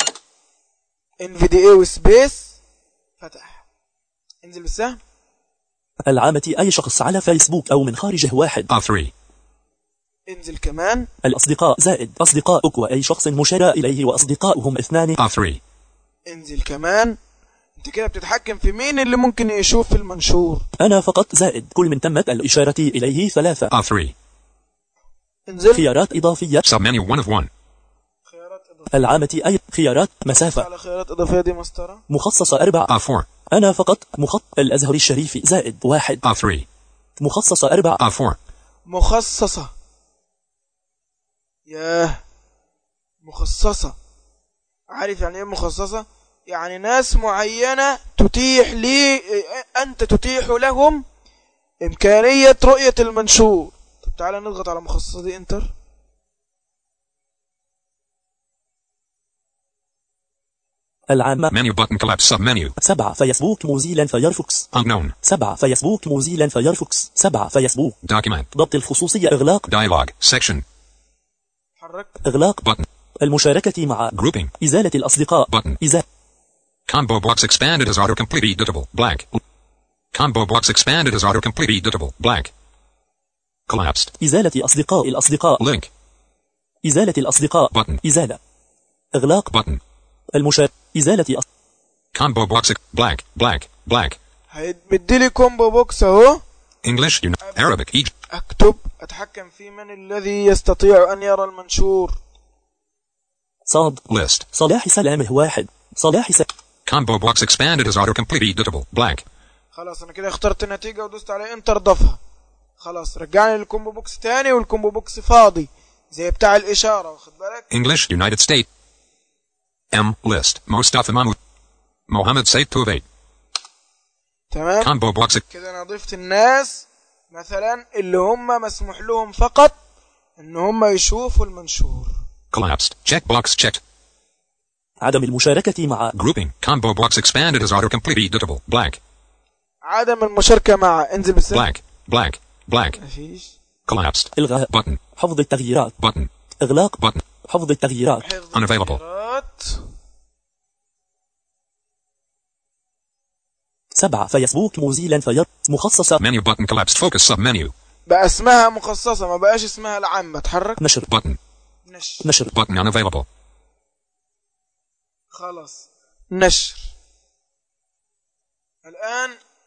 NVDA وسبيس فتح انزل بالسهم
العامة أي شخص على فيسبوك أو من خارجه واحد
Of 3.
انزل كمان
الأصدقاء زائد أصدقاؤك وأي شخص مشار إليه وأصدقاؤهم اثنان
Of 3.
انزل كمان انت كده بتتحكم في مين اللي ممكن يشوف المنشور
أنا فقط زائد كل من تمت الإشارة إليه ثلاثة
Of 3.
انزل
خيارات إضافية
Submenu 1 of 1.
خيارات اضافية
العامة أي خيارات مسافة
على خيارات اضافية دي مسطرة
مخصصة أربعة
Of 4.
أنا فقط مخط الأزهر الشريف زائد واحد
Of 3.
مخصصة أربعة
Of 4.
مخصصة ياه مخصصة عارف يعني ايه مخصصة يعني ناس معينة تتيح لي انت تتيح لهم امكانية رؤية المنشور طب تعالى نضغط على مخصصة دي انتر
العامة
Menu button collapse submenu.
سبعة فيسبوك موزيلا فيرفوكس
Unknown.
سبعة فيسبوك موزيلا فيرفوكس سبعة فيسبوك
Document.
ضبط الخصوصية إغلاق
Dialog. Section.
حرك
إغلاق
Button.
المشاركة مع
Grouping.
إزالة الأصدقاء
Button.
إزالة
Combo box expanded as autocomplete editable. Blank. Combo box expanded as autocomplete editable. Blank. Collapsed.
إزالة أصدقاء الأصدقاء
Link.
إزالة الأصدقاء
Button.
إزالة إغلاق
Button.
المشار إزالة أص...
Combo box ex- blank. Blank. Blank.
هيديلي كومبو بوكس اهو
English. Un- Arabic. Egypt.
اكتب اتحكم في من الذي يستطيع ان يرى المنشور
صاد
List.
صلاح سلامه واحد صلاح س...
Combo box expanded as autocomplete editable. Blank.
خلاص انا كده اخترت النتيجة ودوست على انتر ضفها خلاص رجعني للكومبو بوكس تاني والكومبو بوكس فاضي زي بتاع الاشارة واخد بالك
English. United States. M. List. Mustafa Mahmoud. Mohammed Said Tuvate.
تمام
Combo box. ex-
كده انا ضفت الناس مثلا اللي هم مسموح لهم فقط ان هم يشوفوا المنشور
Collapsed. Checkbox checked.
عدم المشاركة مع
Grouping. Combo box expanded as autocomplete editable. Blank.
عدم المشاركة مع انزل بالسهم
Blank. Blank. Blank.
مفيش
Collapsed.
إلغاء
Button.
حفظ التغييرات
Button.
إغلاق
Button.
حفظ التغييرات
حفظ
Unavailable.
التغييرات.
سبعة فيسبوك موزيلا فير مخصصة
Menu button collapsed. Focus submenu.
بقى اسمها مخصصة ما بقاش اسمها العامة اتحرك
نشر
Button.
نشر
نشر
Button unavailable.
خلاص نشر الآن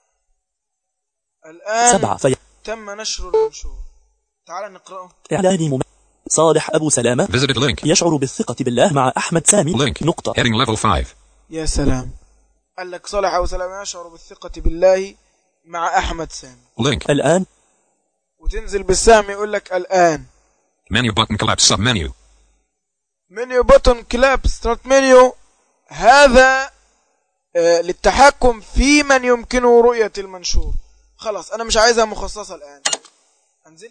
الآن
سبعة في
تم نشر المنشور تعال نقرأه
إعلان مم... صالح أبو سلامة
Visited link.
يشعر بالثقة بالله مع أحمد سامي
Link.
نقطة
Heading level 5.
يا سلام قال لك صالح أبو سلام يشعر بالثقة بالله مع أحمد سامي
Link.
الآن
وتنزل بالسهم يقول لك الآن
Menu button collapsed. Submenu.
منيو بوتون كلاب ستارت منيو هذا آه، للتحكم في من يمكنه رؤية المنشور خلاص أنا مش عايزها مخصصة الآن أنزل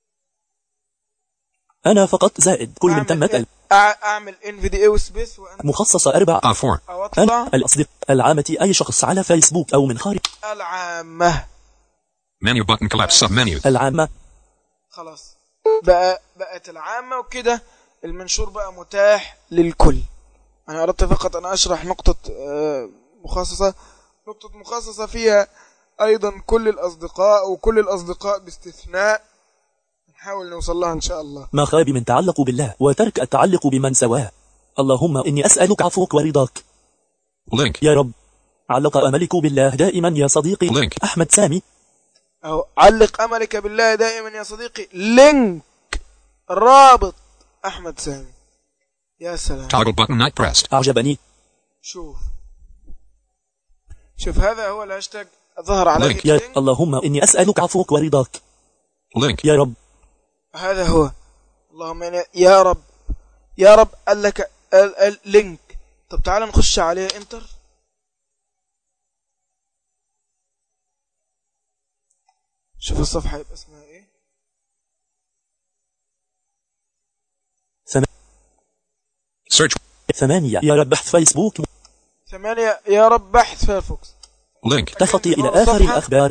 أنا فقط زائد كل من
أعمل
تمت
إيه؟
ال-
أع- أعمل ان في دي اي وسبيس وأن
مخصصة أربعة
Ah 4.
أو أطلع
أنا الأصدق العامة أي شخص على فيسبوك أو من خارج
العامة
Menu button collapsed. Submenu.
العامة
خلاص بقى بقت العامة وكده المنشور بقى متاح للكل أنا أردت فقط أن أشرح نقطة آه، مخصصة نقطة مخصصة فيها أيضا كل الأصدقاء وكل الأصدقاء باستثناء نحاول نوصل لها إن شاء الله
ما خاب من تعلق بالله وترك التعلق بمن سواه اللهم إني أسألك عفوك ورضاك
Link.
يا رب علق أملك بالله دائما يا صديقي
Link.
أحمد سامي
أو علق أملك بالله دائما يا صديقي لينك رابط أحمد سامي يا سلام
Toggle button not pressed.
أعجبني
شوف شوف هذا هو الهاشتاج ظهر على
Link.
يا
لينك.
اللهم إني أسألك عفوك ورضاك
Link.
يا رب
هذا هو اللهم إني يا رب يا رب قال لك ال- ال- لينك طب تعال نخش عليه انتر شوف الصفحة يبقى اسمها ايه
Search.
ثمانية يا رب بحث فيسبوك
ثمانية يا رب بحث فيرفوكس
Link.
تخطي إلى آخر الأخبار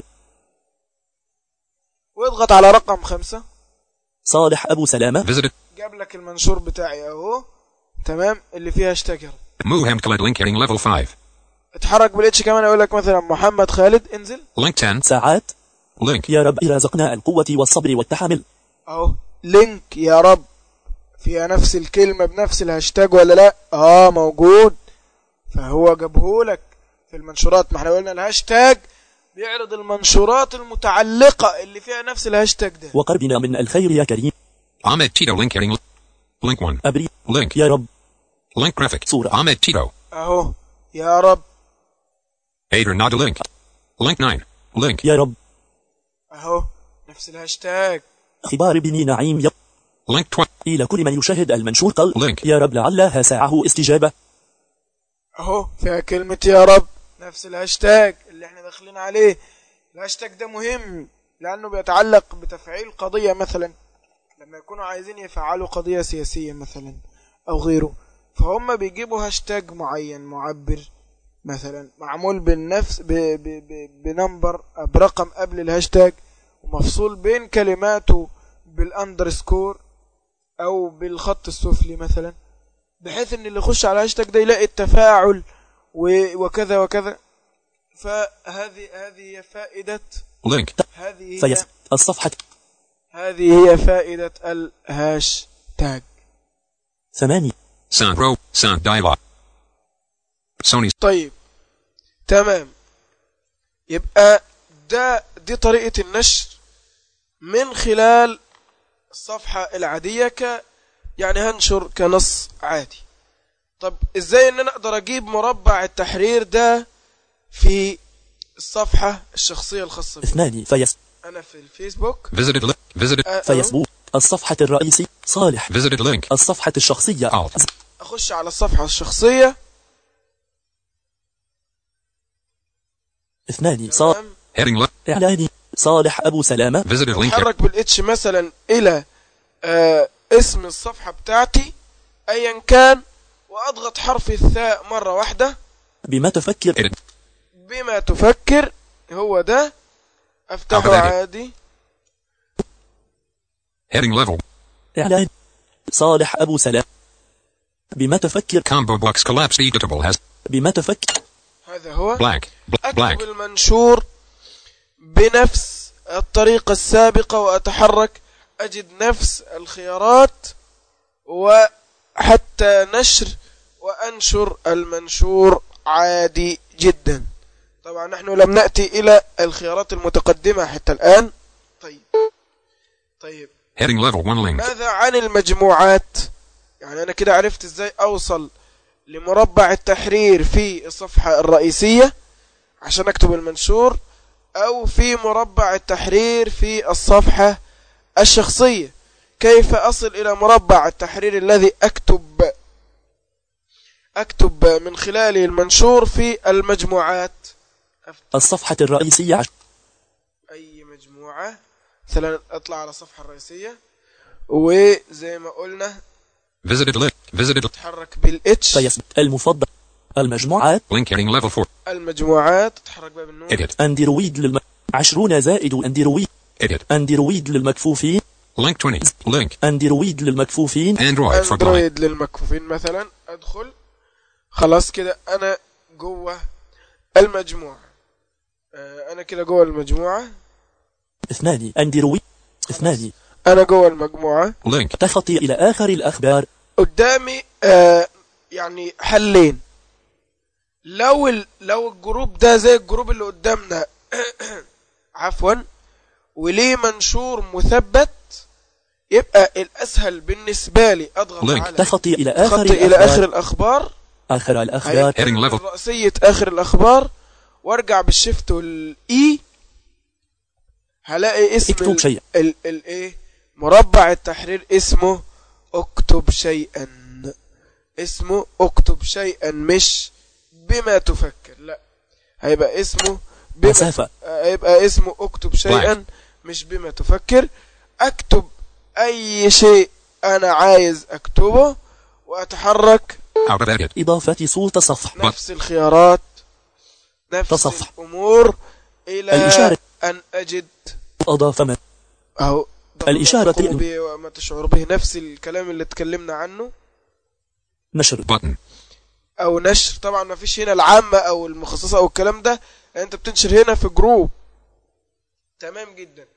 واضغط على رقم خمسة
صالح أبو سلامة
Visited.
جاب لك المنشور بتاعي اهو تمام اللي فيها هاشتاج
Muhammad Khaled link heading level 5.
اتحرك بالاتش كمان اقول لك مثلا محمد خالد انزل
Link 10.
ساعات
Link.
يا رب رزقنا القوة والصبر والتحمل
اهو لينك يا رب فيها نفس الكلمة بنفس الهاشتاج ولا لا اه موجود فهو جابهولك في المنشورات ما احنا قلنا الهاشتاج بيعرض المنشورات المتعلقة اللي فيها نفس الهاشتاج ده
وقربنا من الخير يا كريم
Ahmed Tito link heading. Link 1.
أبري
Link.
يا رب
Link graphic.
صورة.
Ahmed Tito.
اهو يا رب
Ader Nada link. Link 9. Link.
يا رب
اهو نفس الهاشتاج
خبار بني نعيم يب
Link 20.
إلى كل من يشاهد المنشور قل
Link.
يا رب لعلها ساعه استجابة
اهو فيها كلمة يا رب نفس الهاشتاج اللي احنا داخلين عليه الهاشتاج ده مهم لانه بيتعلق بتفعيل قضية مثلا لما يكونوا عايزين يفعلوا قضية سياسية مثلا او غيره فهم بيجيبوا هاشتاج معين معبر مثلا معمول بالنفس ب ب ب بنمبر برقم قبل الهاشتاج ومفصول بين كلماته بالاندرسكور او بالخط السفلي مثلا بحيث ان اللي يخش على الهاشتاج ده يلاقي التفاعل و- وكذا وكذا فهذه هذه هي فائدة
Link.
هذه هي
فيس الصفحة
هذه هي فائدة الهاشتاج
ثمانية
Sound Pro. Sound dialog. Sony.
طيب تمام يبقى ده دي طريقة النشر من خلال الصفحة العادية ك يعني هنشر كنص عادي طب ازاي ان انا اقدر اجيب مربع التحرير ده في الصفحة الشخصية الخاصة بي
اثنان فيس
انا في الفيسبوك
Visited link. Visited.
أ-
فيسبوك الصفحة الرئيسي صالح
Visited link.
الصفحة الشخصية
Alt.
اخش على الصفحة الشخصية
اثنان صا
تمام
Heading left.
إعلاني صالح أبو سلامة
Visited link.
اتحرك بالاتش مثلا الى آه اسم الصفحة بتاعتي ايا كان وأضغط حرف الثاء مرة واحدة
بما تفكر
Edit.
بما تفكر هو ده أفتحه
Alphabetic.
عادي
Heading level.
إعلان صالح أبو سلام بما تفكر
Combo box collapsed editable has
بما تفكر
هذا هو
black. Bl-
أكتب
black.
المنشور بنفس الطريقة السابقة وأتحرك أجد نفس الخيارات وحتى نشر وأنشر المنشور عادي جدا طبعا نحن لم نأتي إلى الخيارات المتقدمة حتى الآن طيب طيب
Heading level 1 link.
ماذا عن المجموعات يعني أنا كده عرفت إزاي أوصل لمربع التحرير في الصفحة الرئيسية عشان أكتب المنشور أو في مربع التحرير في الصفحة الشخصية كيف أصل إلى مربع التحرير الذي أكتب أكتب من خلاله المنشور في المجموعات
الصفحة الرئيسية عش-
أي مجموعة مثلا أطلع على الصفحة الرئيسية وزي ما قلنا
Visited list. Visited
تحرك بالإتش
فيثبت المفضل المجموعات
link heading level 4.
المجموعات تتحرك بقى بالنون
Edit.
أندرويد للم... عشرون زائد أندرويد
Edit.
أندرويد للمكفوفين
Link 20. Link.
أندرويد للمكفوفين
Android for blind.
اندرويد للمكفوفين مثلا ادخل خلاص كده انا جوه المجموعة آه، انا كده جوه المجموعة
اثنان أندرويد اثنان
انا جوه المجموعة
Link.
تخطي إلى آخر الأخبار
قدامي آه يعني حلين لو ال... لو الجروب ده زي الجروب اللي قدامنا عفوا وليه منشور مثبت يبقى الاسهل بالنسبه لي اضغط
Link.
على
تخطي إلى آخر
خط الى اخر
الأخبار
الاخبار
آخر الأخبار
Heading
هيبقى
level.
رئيسية آخر الأخبار وارجع بالشيفت والإي هلاقي اسم
اكتب شيء.
ال ال ايه مربع التحرير اسمه اكتب شيئا اسمه اكتب شيئا مش بما تفكر لا هيبقى اسمه بما
مسافة
هيبقى اسمه اكتب شيئا مش بما تفكر اكتب اي شيء انا عايز اكتبه واتحرك
Out of edit.
إضافة صوت صفح
نفس الخيارات نفس
تصفح.
الأمور إلى
الإشارة.
أن أجد
أضاف من
أهو
الإشارة
تقوم
ال-
به وما تشعر به نفس الكلام اللي اتكلمنا عنه
نشر
Button.
أو نشر طبعا ما فيش هنا العامة أو المخصصة أو الكلام ده أنت بتنشر هنا في جروب تمام جدا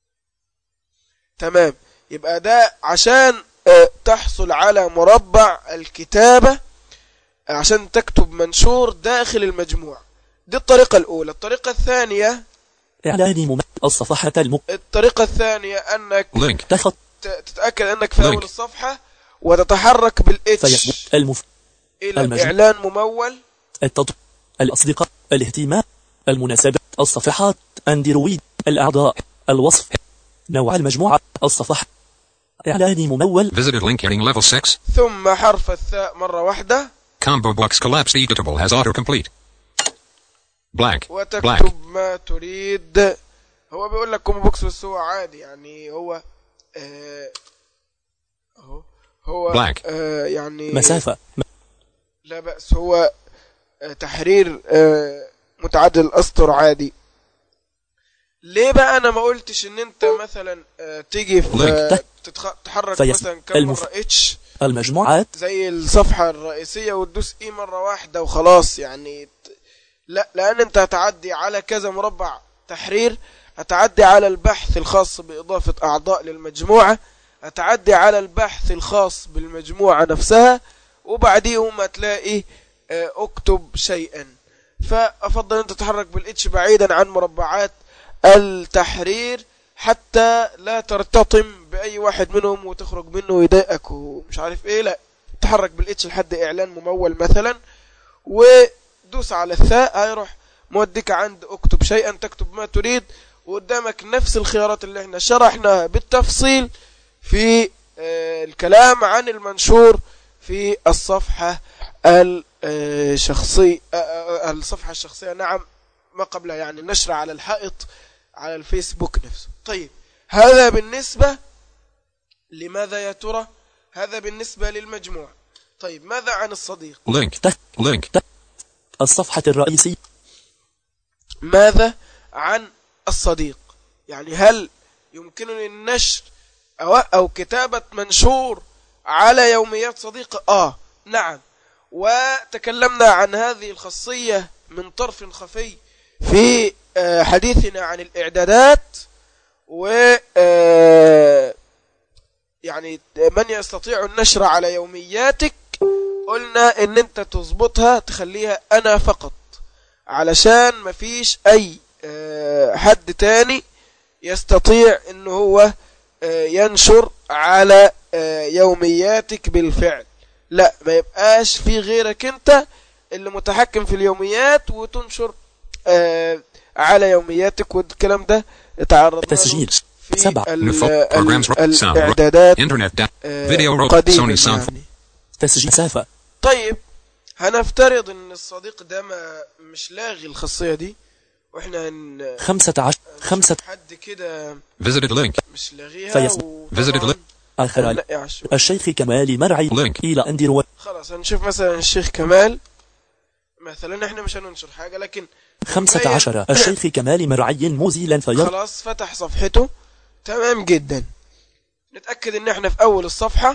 تمام يبقى ده عشان آه، تحصل على مربع الكتابة آه، عشان تكتب منشور داخل المجموع دي الطريقة الأولى الطريقة الثانية
إعلان مم... الصفحة الم...
الطريقة الثانية أنك
Link.
تخط
ت- تتأكد أنك في
Link.
أول الصفحة وتتحرك بالإتش
فيثبت المف...
إلى
المجموع.
إعلان ممول
التطبيق الأصدقاء الاهتمام المناسبات الصفحات أندرويد الأعضاء الوصف نوع المجموعة الصفحة إعلان ممول
Visited link heading level 6.
ثم حرف الثاء مرة واحدة
Combo box collapsed editable has autocomplete. Blank. Black.
وتكتب ما تريد هو بيقول لك كومبو بوكس بس هو عادي يعني هو آه هو هو
Black.
آه يعني
مسافة م-
لا بأس هو آه تحرير آه متعدد الأسطر عادي ليه بقى انا ما قلتش ان انت مثلا آه تيجي في
Link.
آه تتخ... تحرك
فيس-
مثلا كم
المف-
مرة اتش
المجموعات
زي الصفحة الرئيسية وتدوس اي مرة واحدة وخلاص يعني ت- لا لان انت هتعدي على كذا مربع تحرير هتعدي على البحث الخاص بإضافة أعضاء للمجموعة هتعدي على البحث الخاص بالمجموعة نفسها وبعديهم هتلاقي آه، اكتب شيئا فأفضل أن تتحرك بالإتش بعيدا عن مربعات التحرير حتى لا ترتطم بأي واحد منهم وتخرج منه ويضايقك ومش عارف ايه لا تحرك بالإتش لحد إعلان ممول مثلا ودوس على الثاء هيروح موديك عند اكتب شيئا تكتب ما تريد وقدامك نفس الخيارات اللي احنا شرحناها بالتفصيل في آه، الكلام عن المنشور في الصفحة الشخصية الصفحة الشخصية نعم ما قبلها يعني النشر على الحائط على الفيسبوك نفسه طيب هذا بالنسبة لماذا يا ترى هذا بالنسبة للمجموع طيب ماذا عن الصديق
Link.
تحت
Link.
تحت الصفحة الرئيسية
ماذا عن الصديق يعني هل يمكنني النشر أو, أو كتابة منشور على يوميات صديق آه نعم وتكلمنا عن هذه الخاصية من طرف خفي في آه، حديثنا عن الإعدادات و آه، يعني من يستطيع النشر على يومياتك قلنا ان انت تظبطها تخليها انا فقط علشان مفيش اي آه، حد تاني يستطيع ان هو آه، ينشر على آه، يومياتك بالفعل لا ما يبقاش في غيرك انت اللي متحكم في اليوميات وتنشر آه، على يومياتك والكلام ده اتعرضنا له
تسجيل
في
سبعة.
ال-
New phone
ال-
programs. Sound.
الاعدادات
Internet. Da-
آه،
Video wrote.
قديما
Sony sound.
يعني.
تسجيل سافة
طيب هنفترض ان الصديق ده ما مش لاغي الخاصية دي واحنا هن
خمسة عشر خمسة
حد كده
Visited link.
مش لاغيها
فيس-
Visited
وطبعا
link.
آخر
هننقي عشوائي.
الشيخ كمال مرعي
Link.
إلى أندر
خلاص هنشوف مثلا الشيخ كمال مثلا احنا مش هننشر حاجة لكن
خمسة عشر الشيخ كمال مرعي موزيلا فير
خلاص فتح صفحته تمام جدا نتأكد ان احنا في اول الصفحة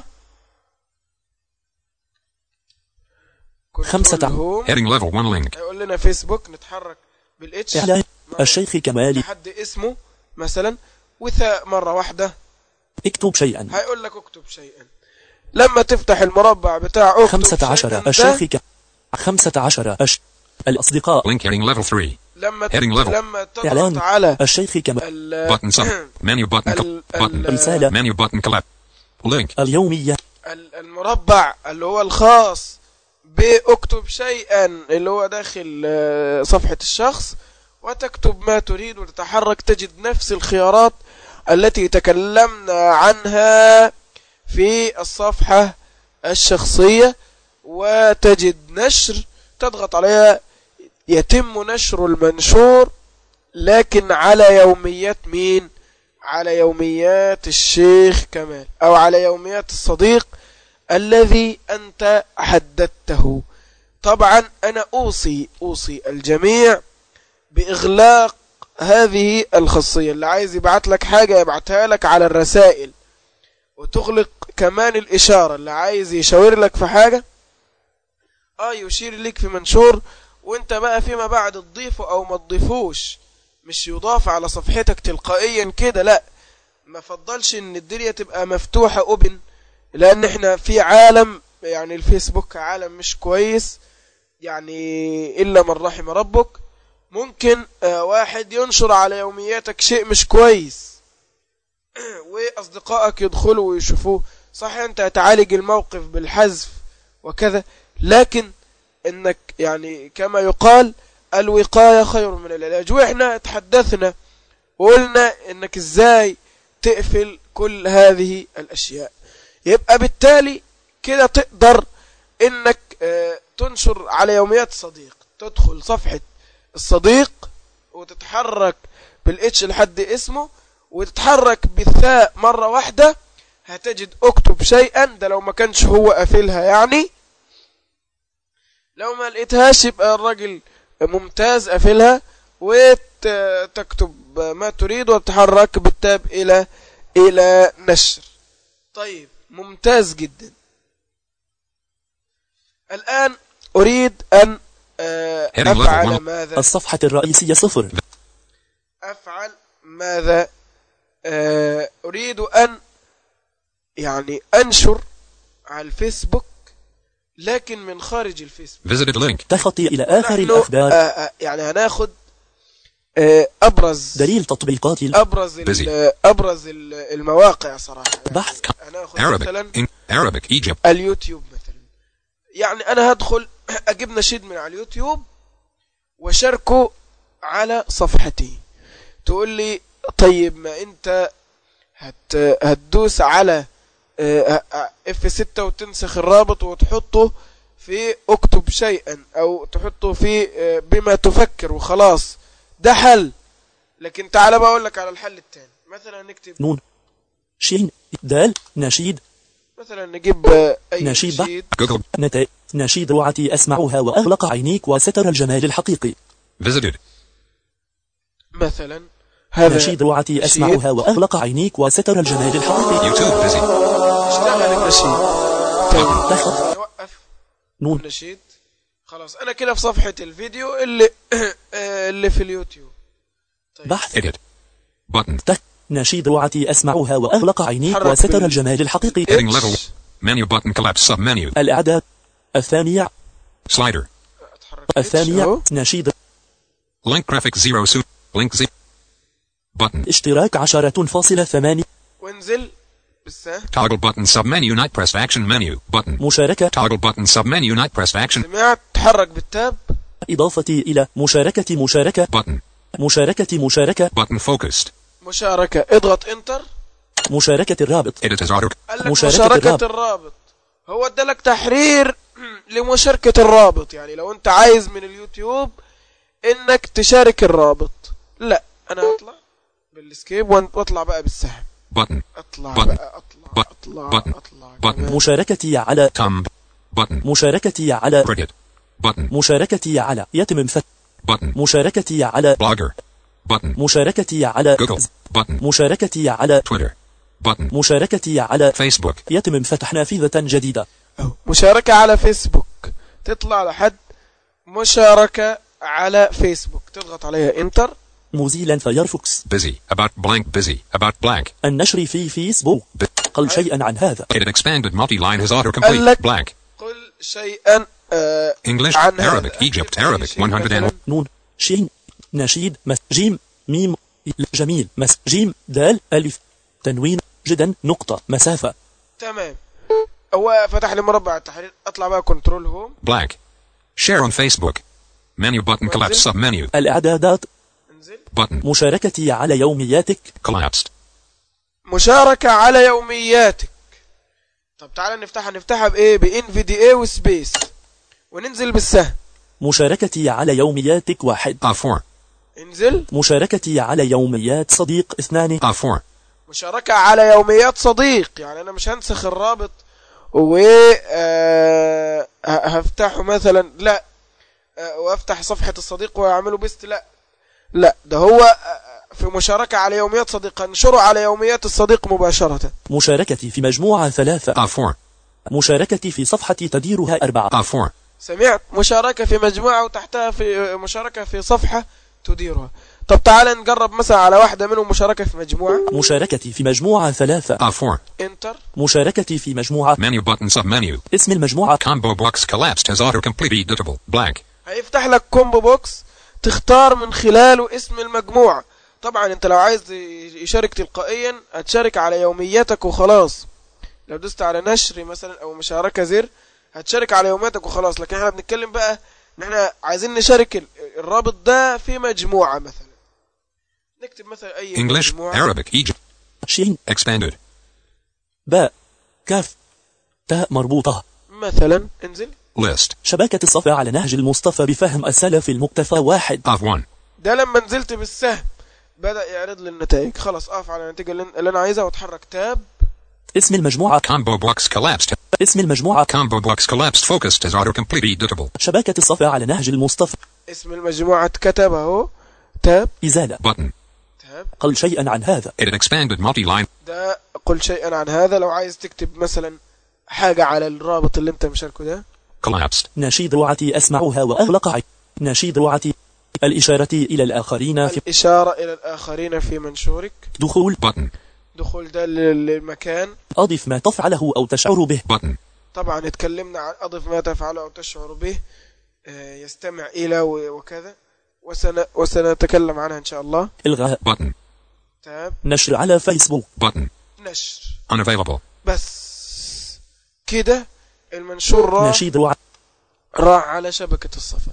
خمسة
كنترول هوم.
Heading level 1 link.
هيقول لنا فيسبوك نتحرك بالاتش
إعلان الشيخ كمال
لحد اسمه مثلا وثاء مرة واحدة
اكتب شيئا
هيقول لك اكتب شيئا لما تفتح المربع بتاع اكتب
خمسة
شيئاً
عشر
ده،
الشيخ ك... خمسة عشر الش... الأصدقاء
Link heading level 3.
لما
Heading level.
لما تضغط
إعلان
على
الشيخ كمال
ال
Button sub. Menu button. col-
ال-
Button.
ال-
رسالة
Menu button collapse. Link.
اليومية
ال- المربع اللي هو الخاص باكتب شيئا اللي هو داخل آه، صفحة الشخص وتكتب ما تريد وتتحرك تجد نفس الخيارات التي تكلمنا عنها في الصفحة الشخصية وتجد نشر تضغط عليها يتم نشر المنشور لكن على يوميات مين على يوميات الشيخ كمال او على يوميات الصديق الذي انت حددته طبعا انا اوصي اوصي الجميع باغلاق هذه الخاصية اللي عايز يبعت لك حاجة يبعتها لك على الرسائل وتغلق كمان الاشارة اللي عايز يشاور لك في حاجة اه يشير لك في منشور وانت بقى فيما بعد تضيفه او ما تضيفوش مش يضاف على صفحتك تلقائيا كده لا ما فضلش ان الدنيا تبقى مفتوحة اوبن لان احنا في عالم يعني الفيسبوك عالم مش كويس يعني الا من رحم ربك ممكن آه، واحد ينشر على يومياتك شيء مش كويس واصدقائك يدخلوا ويشوفوه صح انت هتعالج الموقف بالحذف وكذا لكن انك يعني كما يقال الوقاية خير من العلاج واحنا تحدثنا وقلنا انك ازاي تقفل كل هذه الاشياء يبقى بالتالي كده تقدر انك آه، تنشر على يوميات صديق تدخل صفحة الصديق وتتحرك بالاتش لحد اسمه وتتحرك بالثاء مرة واحدة هتجد اكتب شيئا ده لو ما كانش هو قافلها يعني لو ما لقيتهاش يبقى الراجل ممتاز قافلها وتكتب ما تريد وتتحرك بالتاب الى الى نشر طيب ممتاز جدا الان اريد ان آه،
Heading level
افعل
one.
ماذا
الصفحة الرئيسية صفر
افعل ماذا آه، اريد ان يعني انشر على الفيسبوك لكن من خارج الفيسبوك
Visited link.
تخطي إلى آخر
نحن،
الأخبار
آه، آه، يعني هناخد آه، ابرز
دليل تطبيقات ال-
ابرز ال-
Busy.
ابرز ال- المواقع صراحه يعني
بحث
هناخد
Arabic.
مثلا
In Arabic. Egypt.
اليوتيوب مثلا يعني انا هدخل اجيب نشيد من على اليوتيوب وشاركه على صفحتي تقول لي طيب ما انت هت هتدوس على اف 6 وتنسخ الرابط وتحطه في اكتب شيئا او تحطه في آه، بما تفكر وخلاص ده حل لكن تعال بقول لك على الحل الثاني مثلا نكتب
نون شين دال نشيد
مثلا نجيب آه، أي
نشيد.
نشيد
Google.
نتائج نشيد روعتي أسمعها وأغلق عينيك وستر الجمال الحقيقي
Visited.
مثلا هذا
نشيد روعتي
نشيد.
أسمعها وأغلق عينيك وستر الجمال الحقيقي
YouTube. Busy.
اشتغل النشيد طيب
تخط
نوقف
نون
النشيد خلاص أنا كده في صفحة الفيديو اللي آه، اللي في اليوتيوب
بحث
Edit. Button.
تك نشيد روعتي أسمعها وأغلق عينيك
حرك
وستر
بال-
الجمال الحقيقي
Heading
H.
level. Menu button collapse submenu.
الإعداد الثانية
Slider.
أتحرك H
الثانية
أهو.
نشيد
Link graphic zero suit. Link Z. Button.
اشتراك عشرة فاصلة ثمانية
وانزل بالسهم
Toggle button submenu night pressed action menu. Button.
مشاركة
Toggle button submenu night pressed action.
سمعت تحرك بالتاب
إضافتي إلى مشاركة مشاركة
Button.
مشاركة مشاركة
Button focused.
مشاركة اضغط انتر
مشاركة الرابط
Edit as auto.
قال لك
مشاركة
مشاركة,
الرابط.
الرابط هو ادالك تحرير لمشاركة الرابط يعني لو انت عايز من اليوتيوب انك تشارك الرابط لا انا اطلع بالسكيب وان- واطلع بقى بالسهم
Button.
اطلع
Button.
بقى اطلع
Button.
اطلع
Button.
اطلع
Button.
كمان.
مشاركتي على
Thumb. Button.
مشاركتي على
Cricket. Button.
مشاركتي على يتم فتح
Button.
مشاركتي على
Blogger. Button.
مشاركتي على
Google. Button.
مشاركتي على
Twitter. Button.
مشاركتي على
Facebook.
يتم فتح نافذة جديدة
أهو. مشاركة على فيسبوك تطلع لحد مشاركة على فيسبوك تضغط عليها انتر
موزيلا فايرفوكس
Busy. About blank busy. About blank.
النشر في فيسبوك قل شيئا عن هذا
Edit expanded multi-line has
قال
autocomplete.
لك-
Blank.
قل شيئا آه
English.
عن هذا.
Arabic. Egypt.
أي
Arabic.
شيء
100
مثلاً.
and
نون شين نشيد مس جيم ميم جميل مس جيم دال ألف تنوين جدا نقطة مسافة
تمام هو فتح لي مربع التحرير اطلع بقى كنترول هوم
Blank. Share on Facebook. Menu button collapse submenu.
الإعدادات
انزل
Button.
مشاركتي على يومياتك
Collapsed.
مشاركة على يومياتك طب تعالى نفتحها نفتحها بايه بان في دي اي وسبيس وننزل بالسهم
مشاركتي على يومياتك واحد
A4.
انزل
مشاركتي على يوميات صديق اثنان
A4.
مشاركة على يوميات صديق يعني انا مش هنسخ الرابط و آه، ه- هفتحه مثلا لا آه، وافتح صفحة الصديق واعمله بيست لا لا ده هو آه، في مشاركة على يوميات صديق هنشره على يوميات الصديق مباشرة
مشاركتي في مجموعة ثلاثة
A4.
مشاركتي في صفحة تديرها أربعة
A4.
سمعت مشاركة في مجموعة وتحتها في مشاركة في صفحة تديرها طب تعال نجرب مثلا على واحدة منهم مشاركة في مجموعة
مشاركتي في مجموعة ثلاثة
A4.
انتر
مشاركتي في مجموعة
Menu button submenu.
اسم المجموعة
Combo box collapsed has autocomplete editable. Blank.
هيفتح لك كومبو بوكس تختار من خلاله اسم المجموعة طبعا انت لو عايز يشارك تلقائيا هتشارك على يومياتك وخلاص لو دوست على نشر مثلا او مشاركة زر هتشارك على يومياتك وخلاص لكن احنا بنتكلم بقى ان احنا عايزين نشارك ال- الرابط ده في مجموعة مثلا نكتب مثلا اي
English.
مجموعة
Arabic. Egypt.
شين
Expanded.
باء كاف تاء مربوطة
مثلا انزل
List.
شبكة الصفا على نهج المصطفى بفهم السلف المكتفى واحد
Of 1.
ده لما نزلت بالسهم بدأ يعرض لي النتائج خلاص اقف على النتيجة اللي اللي انا عايزها واتحرك تاب
اسم المجموعة
Combo box collapsed.
اسم المجموعة
Combo box collapsed focused as autocomplete editable.
شبكة الصفا على نهج المصطفى
اسم المجموعة اتكتب اهو تاب
إزالة
Button.
تاب
قل شيئا عن هذا
Edit expanded multi-line.
ده قل شيئا عن هذا لو عايز تكتب مثلا حاجة على الرابط اللي انت مشاركه ده
Collapsed.
نشيد روعتي أسمعها وأغلق عين نشيد روعتي الإشارة إلى الآخرين في
الإشارة إلى الآخرين في منشورك
دخول
Button.
دخول ده لل- للمكان
أضف ما تفعله أو تشعر به
Button.
طبعا اتكلمنا عن أضف ما تفعله أو تشعر به آه، يستمع إلى و- وكذا وسن وسنتكلم عنها إن شاء الله
إلغاء
Button.
تاب
نشر على فيسبوك
Button.
نشر
Unavailable.
بس كده المنشور راح
نشيد روعة
راح على شبكة الصفا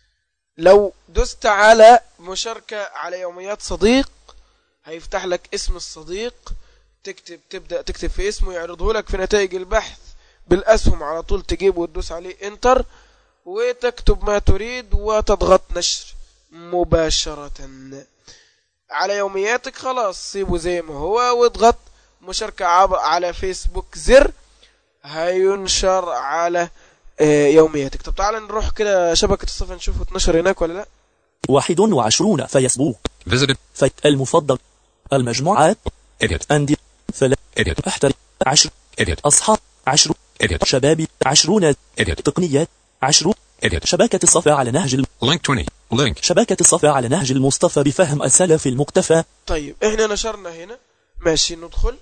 لو دست على مشاركة على يوميات صديق هيفتح لك اسم الصديق تكتب تبدأ تكتب في اسمه يعرضه لك في نتائج البحث بالأسهم على طول تجيبه وتدوس عليه انتر وتكتب ما تريد وتضغط نشر مباشرة على يومياتك خلاص سيبه زي ما هو واضغط مشاركة عبر على فيسبوك زر هينشر على آه، يومياتك طب تعالى نروح كده شبكة الصفا نشوفه اتنشر هناك ولا لا
واحد وعشرون فيسبوك
Visited.
في المفضل المجموعات
Edit.
أندية ثلاث
Edit.
احتر عشر
Edit.
أصحاب عشر
Edit.
شبابي عشرون
Edit.
تقنيات عشر
Edit.
شبكة الصفا على نهج الم-
Link 20. Link.
شبكة الصفا على نهج المصطفى بفهم السلف المكتفى
طيب احنا نشرنا هنا ماشي ندخل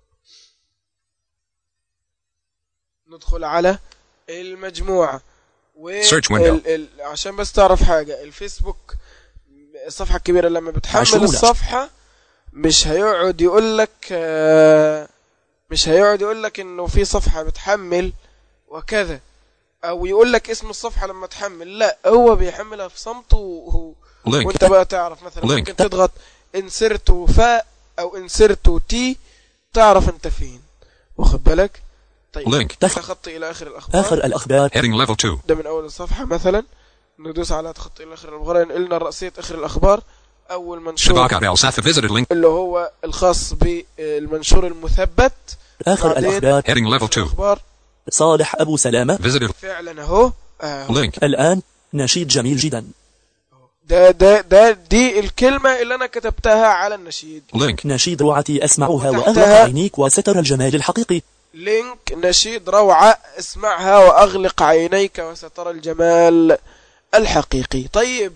ندخل على المجموعة و
Search window.
ال... ال... عشان بس تعرف حاجة الفيسبوك الصفحة الكبيرة لما بتحمل
عشرونة.
الصفحة مش هيقعد يقول لك آه، مش هيقعد يقول لك انه في صفحة بتحمل وكذا او يقول لك اسم الصفحة لما تحمل لا هو بيحملها في صمت و...
Link.
وانت بقى تعرف مثلا
Link.
ممكن تضغط انسرت فاء او انسرت تي تعرف انت فين واخد بالك طيب
Link.
تخطي تخطي الى اخر الاخبار
آخر الأخبار
Heading level 2.
ده من اول الصفحة مثلا ندوس على تخطي الى اخر الاخبار ينقلنا رأسية اخر الاخبار اول منشور
Shabaka Al Safa visited link.
اللي هو الخاص بالمنشور المثبت
آخر
بعدين
الأخبار
Heading level 2.
الاخبار
صالح أبو سلامة
Visited
فعلا اهو آه.
link.
الآن نشيد جميل جدا
ده ده ده دي الكلمة اللي انا كتبتها على النشيد
Link.
نشيد روعتي أسمعها
وتحتها-
وأغلق عينيك وستر الجمال الحقيقي
لينك نشيد روعة اسمعها وأغلق عينيك وسترى الجمال الحقيقي طيب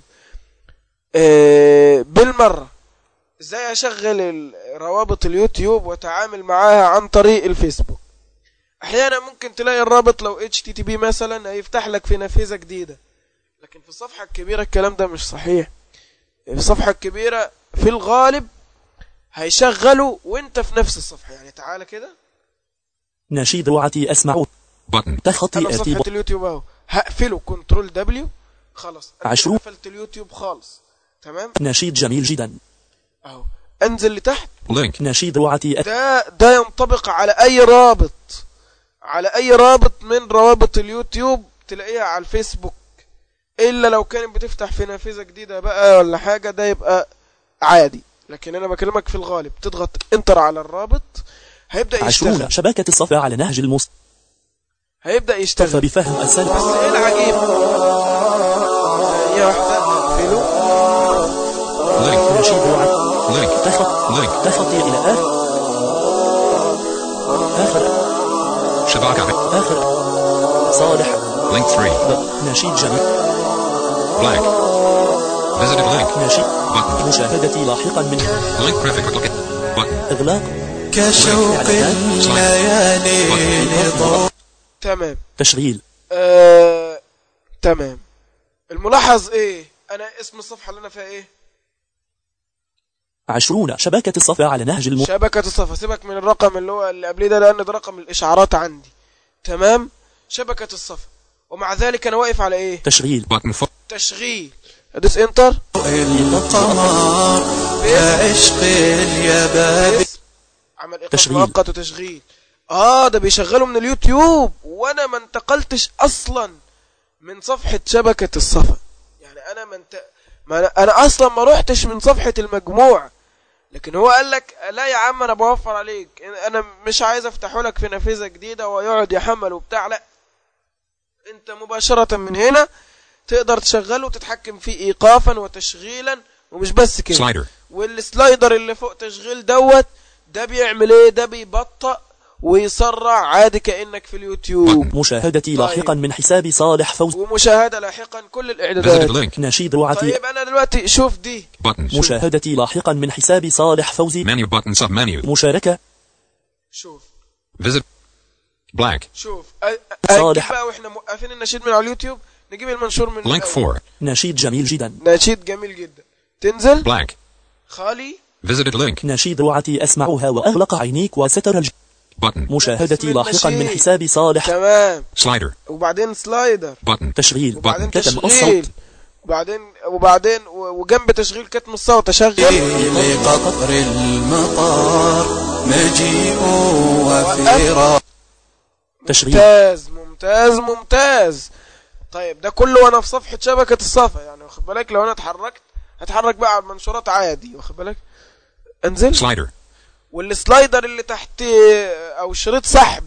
آه بالمرة ازاي اشغل ال- روابط اليوتيوب واتعامل معاها عن طريق الفيسبوك احيانا ممكن تلاقي الرابط لو HTTP مثلا هيفتح لك في نافذة جديدة لكن في الصفحة الكبيرة الكلام ده مش صحيح في الصفحة الكبيرة في الغالب هيشغله وانت في نفس الصفحة يعني تعالى كده
نشيد روعتي أسمع
Button.
تخطي
انا صفحة
ارتباط
اليوتيوب اهو هقفله كنترول دبليو خلاص أنا
عشرون.
قفلت اليوتيوب خالص تمام
نشيد جميل جدا
اهو انزل لتحت
Link.
نشيد روعتي
ده ده ينطبق على اي رابط على اي رابط من روابط اليوتيوب تلاقيها على الفيسبوك الا لو كانت بتفتح في نافذة جديدة بقى ولا حاجة ده يبقى عادي لكن انا بكلمك في الغالب تضغط انتر على الرابط هيبدأ
عشرون
يشتغل
شبكة الصفا على نهج المصطفى
هيبدأ يشتغل
بفهم السلف
بس ايه العجيب ثانية واحدة نقفله
Link.
نشيد روعتي
Link.
تخط
Link.
تخطي إلى آخر آخر
Shabaka.
آخر صالح
Link 3.
ب- نشيد جميل
Blank. Visited link.
نشيد
Button.
مشاهدتي لاحقا من
Link prefix. Look. Button.
إغلاق
كشوق الليالي لضوء
تمام
تشغيل
آه... تمام الملاحظ ايه انا اسم الصفحة اللي انا فيها ايه
عشرون شبكة الصفا على نهج الم...
شبكة الصفا سيبك من الرقم اللي هو اللي قبليه ده لان ده رقم الاشعارات عندي تمام شبكة الصفا ومع ذلك انا واقف على ايه
تشغيل
Button. Full.
تشغيل ادوس انتر
القمر كعشق اليباب
اسم عمل ايقاف
تشغيل.
مؤقت وتشغيل اه ده بيشغله من اليوتيوب وانا ما انتقلتش اصلا من صفحة شبكة الصفا يعني انا ما انت ما أنا, انا اصلا ما روحتش من صفحة المجموعة لكن هو قال لك لا يا عم انا بوفر عليك انا مش عايز افتحه لك في نافذة جديدة ويقعد يحمل وبتاع لا انت مباشرة من هنا تقدر تشغله وتتحكم فيه ايقافا وتشغيلا ومش بس كده
Slider.
والسلايدر اللي فوق تشغيل دوت ده بيعمل ايه ده بيبطأ ويسرع عادي كأنك في اليوتيوب
مشاهدتي
طيب.
لاحقا من حساب صالح فوز
ومشاهدة لاحقا كل
Visited
الاعدادات
link.
نشيد روعتي
طيب انا دلوقتي شوف دي
Button.
مشاهدتي لاحقا من حساب صالح فوزي
Menu button sub-menu.
مشاركة
شوف
Visit. Blank.
شوف أ- أ-
صالح.
أجيب بقى واحنا موقفين النشيد من على اليوتيوب نجيب المنشور من
Link
الأول.
4.
نشيد جميل جدا
نشيد جميل جدا تنزل
Blank.
خالي
Visited link.
نشيد روعتي أسمعها وأغلق عينيك وستر الج...
Button.
مشاهدتي
اسم
لاحقا من
النشيد.
حساب صالح
تمام
Slider.
وبعدين سلايدر
Button.
تشغيل
وبعدين
كتم
تشغيل
الصوت
وبعدين وبعدين و- وجنب تشغيل كتم الصوت اشغل
لقطر المطار مجيء وفراق
تشغيل
ممتاز ممتاز ممتاز طيب ده كله وانا في صفحة شبكة الصفا يعني واخد بالك لو انا اتحركت هتحرك بقى على المنشورات عادي واخد بالك انزل
Slider.
والسلايدر اللي تحت او شريط سحب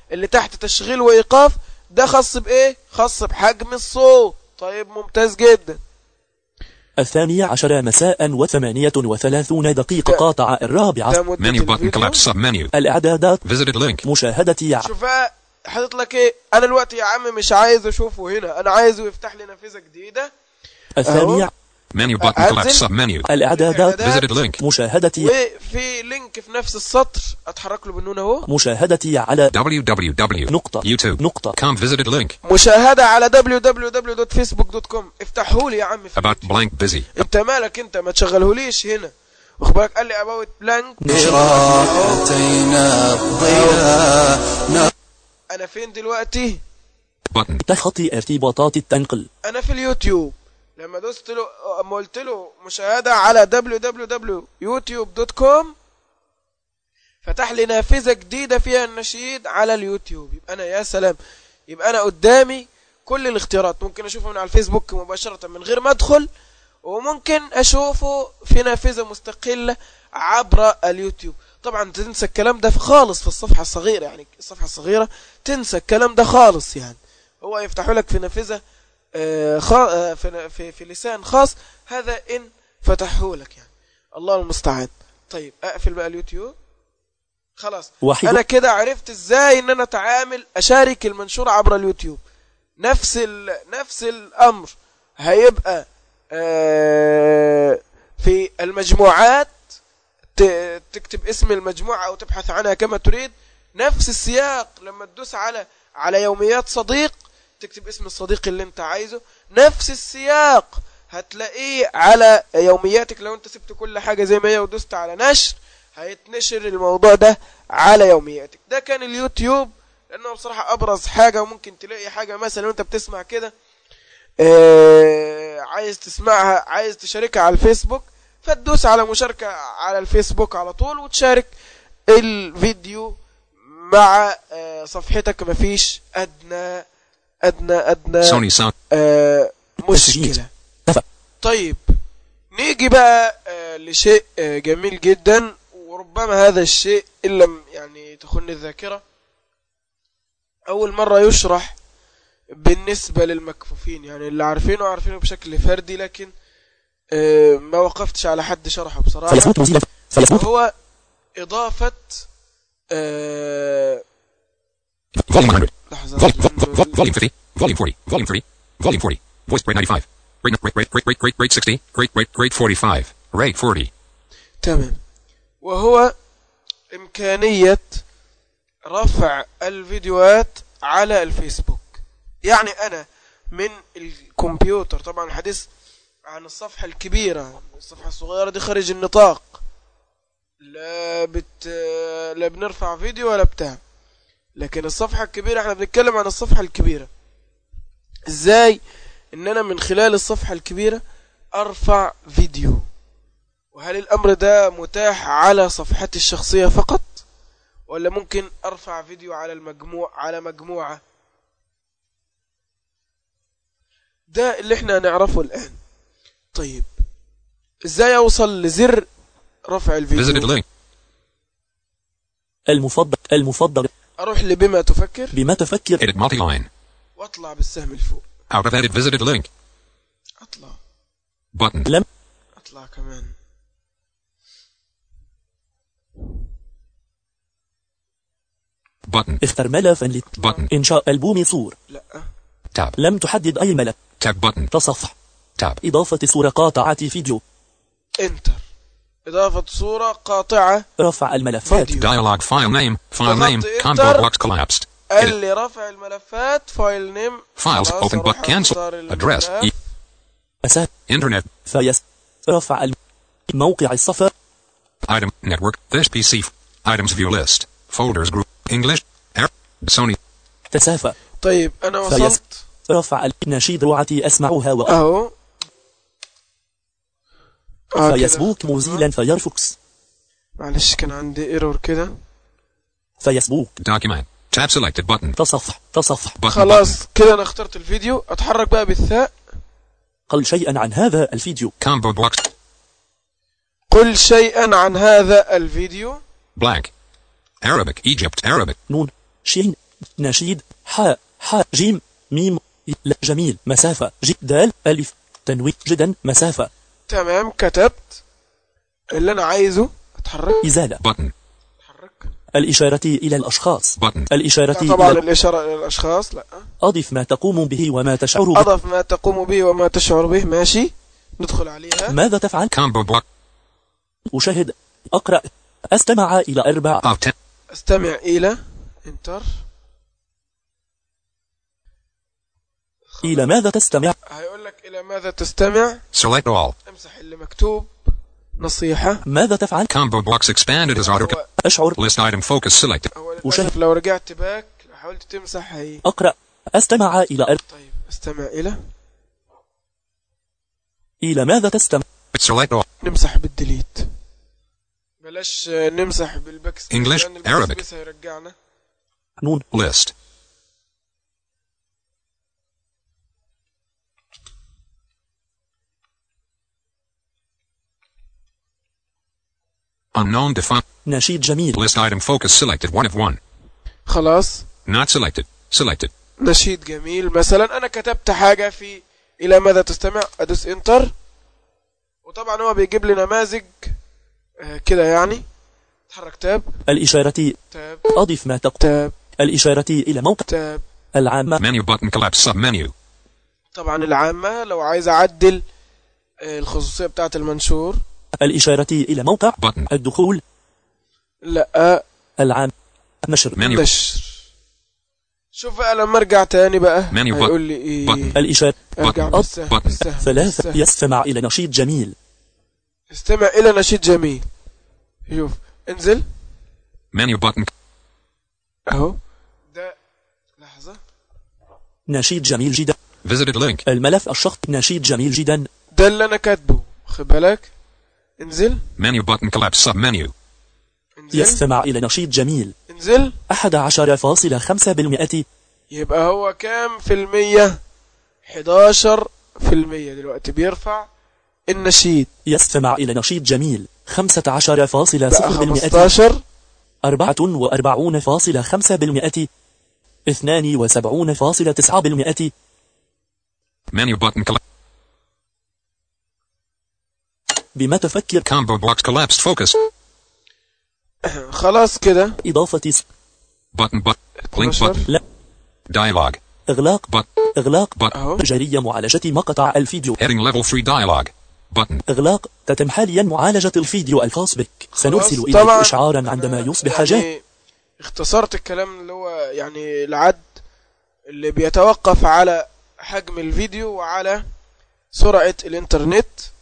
اللي تحت تشغيل وايقاف ده خاص بايه خاص بحجم الصوت طيب ممتاز جدا
الثانية عشر مساء وثمانية وثلاثون دقيقة
ده-
قاطع الرابعة
ده مدة
Menu button
الفيديو.
collapse submenu.
الإعدادات
Visited link.
مشاهدة ع-
شوف بقى حاطط لك ايه انا الوقت يا عم مش عايز اشوفه هنا انا عايزه يفتح لي نافذه جديده
الثانية
Menu button
أنزل.
collapse submenu.
الإعدادات
Visited link.
مشاهدة
وفي لينك في نفس السطر اتحرك له بالنون اهو
مشاهدة على
www.
نقطة
YouTube.
نقطة
Com visited link.
مشاهده على www.facebook.com افتحه لي يا عم في
About
اليوتيوب.
blank busy.
انت مالك انت ما تشغلهوليش هنا واخد بالك قال لي اباوت بلانك
أتينا الضياء
انا فين دلوقتي
Button.
تخطي ارتباطات التنقل
انا في اليوتيوب لما دوست له اما قلت له مشاهده على www.youtube.com فتح لي نافذه جديده فيها النشيد على اليوتيوب يبقى انا يا سلام يبقى انا قدامي كل الاختيارات ممكن اشوفه من على الفيسبوك مباشره من غير ما ادخل وممكن اشوفه في نافذه مستقله عبر اليوتيوب طبعا تنسى الكلام ده خالص في الصفحه الصغيره يعني الصفحه الصغيره تنسى الكلام ده خالص يعني هو يفتحوا لك في نافذه آه، خا- آه، في في في لسان خاص هذا ان فتحه لك يعني الله المستعان طيب اقفل بقى اليوتيوب خلاص
واحد
انا كده عرفت ازاي ان انا اتعامل اشارك المنشور عبر اليوتيوب نفس ال... نفس الامر هيبقى آه، في المجموعات ت- تكتب اسم المجموعة او تبحث عنها كما تريد نفس السياق لما تدوس على على يوميات صديق تكتب اسم الصديق اللي انت عايزه نفس السياق هتلاقيه على يومياتك لو انت سبت كل حاجة زي ما هي ودوست على نشر هيتنشر الموضوع ده على يومياتك ده كان اليوتيوب لانه بصراحة ابرز حاجة وممكن تلاقي حاجة مثلا وانت بتسمع كده آه، عايز تسمعها عايز تشاركها على الفيسبوك فتدوس على مشاركة على الفيسبوك على طول وتشارك الفيديو مع آه، صفحتك مفيش ادنى ادنى ادنى
Sony sound.
آه،
تسجيل.
مشكلة
اتفق.
طيب نيجي بقى آه، لشيء آه، جميل جدا وربما هذا الشيء إن لم يعني تخن الذاكرة أول مرة يشرح بالنسبة للمكفوفين يعني اللي عارفينه عارفينه بشكل فردي لكن آه، ما وقفتش على حد شرحه بصراحة
فيثبت موزيلا فيثبت
هو إضافة آه،
Volume 100.
لحظة
Vol- vol- vol- vol- volume 50. Volume 40. Volume 30. Volume 40. Voice grade 95. Grade, grade, grade, grade, grade, grade, grade 60. Grade, grade, grade 45. Rate 40.
تمام وهو إمكانية رفع الفيديوهات على الفيسبوك يعني أنا من الكمبيوتر طبعا الحديث عن الصفحة الكبيرة الصفحة الصغيرة دي خارج النطاق لا بت لا بنرفع فيديو ولا بتاع لكن الصفحة الكبيرة احنا بنتكلم عن الصفحة الكبيرة ازاي ان انا من خلال الصفحة الكبيرة ارفع فيديو وهل الامر ده متاح على صفحتي الشخصية فقط ولا ممكن ارفع فيديو على المجموع على مجموعة ده اللي احنا نعرفه الان طيب ازاي اوصل لزر رفع
Visited
الفيديو
link.
المفضل المفضل
اروح لبما تفكر
بما تفكر
Edit multi-line.
واطلع بالسهم لفوق
Out of edit visited link.
اطلع
Button.
لم
اطلع كمان
Button.
اختر ملفا لت...
Button.
إنشاء ألبوم صور
لا
Tab.
لم تحدد أي ملف
Tab button.
تصفح
Tab.
إضافة صورة قاطعة فيديو
انتر اضافة صورة قاطعة
رفع الملفات
فيديو
Dialog file name. File
ضغطت
name.
enter.
Combo box collapsed.
قال
Edit.
لي رفع الملفات فايل نيم
Files.
خلاص،
Open
أروح
book. Cancel.
أختار
Address.
الملف.
E-
أساس
Internet.
فيس رفع الم... موقع الصفحة
Item. Network. This PC. f- Items view list. Folders group. English. Air. Sony.
تسافى
طيب انا
فيس-
وصلت
رفع النشيد روعتي أسمعها و...
اهو آه كده.
فيسبوك موزيلا فيرفوكس
معلش كان عندي ايرور كده
فيسبوك
Document. Tab selected button.
تصفح تصفح
Button. button.
خلاص كده انا اخترت الفيديو اتحرك بقى بالثاء
قل شيئا عن هذا الفيديو
Combo box.
قل شيئا عن هذا الفيديو
Black. Arabic. Egypt. Arabic.
نون شين نشيد حاء حاء جيم ميم لا جميل مسافة ج دال ألف تنوين جدا مسافة
تمام كتبت اللي انا عايزه اتحرك
إزالة
Button.
اتحرك
الإشارة إلى الأشخاص
Button.
الإشارة
لا طبعا
إلى
الاشاره الى الاشخاص لا
أضف ما تقوم به وما تشعر به
اضف ما تقوم به وما تشعر به ماشي ندخل عليها
ماذا تفعل؟
Combo block
أشاهد أقرأ أستمع إلى أربع
of 10.
استمع الى انتر
إلى ماذا تستمع؟
هيقول لك الى ماذا تستمع
Select all.
امسح اللي مكتوب نصيحة
ماذا تفعل؟
Combo blocks expanded as auto.
هو,
أشعر
List item focus selected.
هو
وشاهد.
للأسف لو رجعت باك لو حاولت تمسح هي
أقرأ أستمع إلى أر...
طيب استمع الى
إلى ماذا تستمع؟
Select all.
نمسح بالديليت بلاش آه، نمسح بالباك سبيس
English,
لأن الباك
Arabic.
سبيس هيرجعنا
نون
List. Unknown define.
نشيد جميل
List item focus selected. One of one.
خلاص
Not selected. Selected.
نشيد جميل مثلا انا كتبت حاجة في الى ماذا تستمع ادوس انتر وطبعا هو بيجيب لي نماذج آه، كده يعني تحرك تاب
الإشارة
تاب
أضف ما تقوم
تاب
الإشارة إلى موقع
تاب
العامة
Menu button collapse submenu.
طبعا العامة لو عايز اعدل آه، الخصوصية بتاعة المنشور
الإشارة إلى موقع
Button.
الدخول
لا
العام نشر
Menu.
نشر شوف بقى لما ارجع تاني بقى
Menu button.
هيقول لي ايه
Button.
الإشارة
ارجع
Button.
بالسهم
Button.
بالسهم
ثلاثة
بالسهم.
يستمع إلى نشيد جميل
استمع الى نشيد جميل شوف انزل
Menu button.
اهو ده لحظة
نشيد جميل جدا
Visited link.
الملف الشخص نشيد جميل جدا
ده اللي انا كاتبه خد بالك انزل
Menu button collapse submenu.
انزل
يستمع إلى نشيد جميل
انزل
أحد عشر فاصلة خمسة بالمئة
يبقى هو كام في المية 11 في المية دلوقتي بيرفع النشيد
يستمع إلى نشيد جميل خمسة عشر فاصلة
بقى
صفر بالمئة
15
أربعة وأربعون فاصلة خمسة بالمئة اثنان وسبعون فاصلة تسعة بالمئة
Menu button collapse.
بما تفكر
Combo blocks collapsed focus.
خلاص كده
إضافة س-
Button but. Link
12.
button.
لا
Dialog.
إغلاق
But.
إغلاق
But.
اهو
جري معالجة مقطع الفيديو
Heading level 3 dialog. Button.
إغلاق تتم حاليا معالجة الفيديو الخاص بك سنرسل
خلاص،
إليك
طبعاً.
إشعارا عندما يصبح جاهز
يعني اختصرت الكلام اللي هو يعني العد اللي بيتوقف على حجم الفيديو وعلى سرعة الانترنت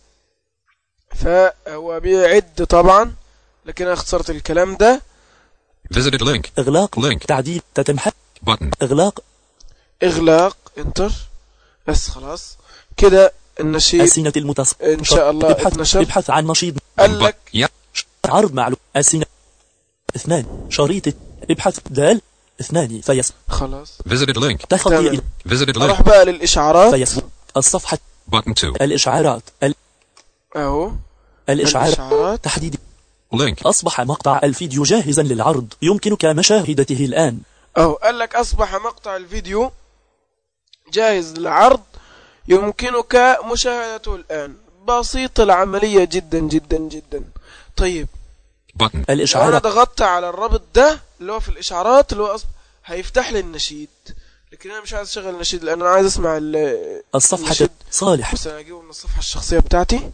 فهو بيعد طبعا لكن انا اختصرت الكلام ده
Visited link.
إغلاق
Link.
تعديل تتم حال
Button.
إغلاق
اغلاق انتر بس خلاص كده النشيد
السنة المتصل
إن شاء الله
ابحث,
اتنشر.
ابحث عن نشيد
قال لك
But. Yep.
عرض معلوم السنة اثنان شريط ابحث دال اثنان فيس
خلاص
Visited link.
تخطي
تمام.
إلى
Visited
اروح
link.
بقى للاشعارات
فيس الصفحة
Button 2.
الإشعارات ال-
اهو
الإشعارات
الاشعارات
تحديد
Link.
أصبح مقطع الفيديو جاهزا للعرض يمكنك مشاهدته الآن
اهو قال لك اصبح مقطع الفيديو جاهز للعرض يمكنك مشاهدته الان بسيطة العملية جدا جدا جدا طيب
Button.
لو انا
الإشعارات
ضغطت على الرابط ده اللي هو في الاشعارات اللي هو أصبح هيفتح لي النشيد لكن انا مش عايز اشغل النشيد لان انا عايز اسمع ال-
الصفحة
النشيد.
صالح
بس انا اجيبه من الصفحة الشخصية بتاعتي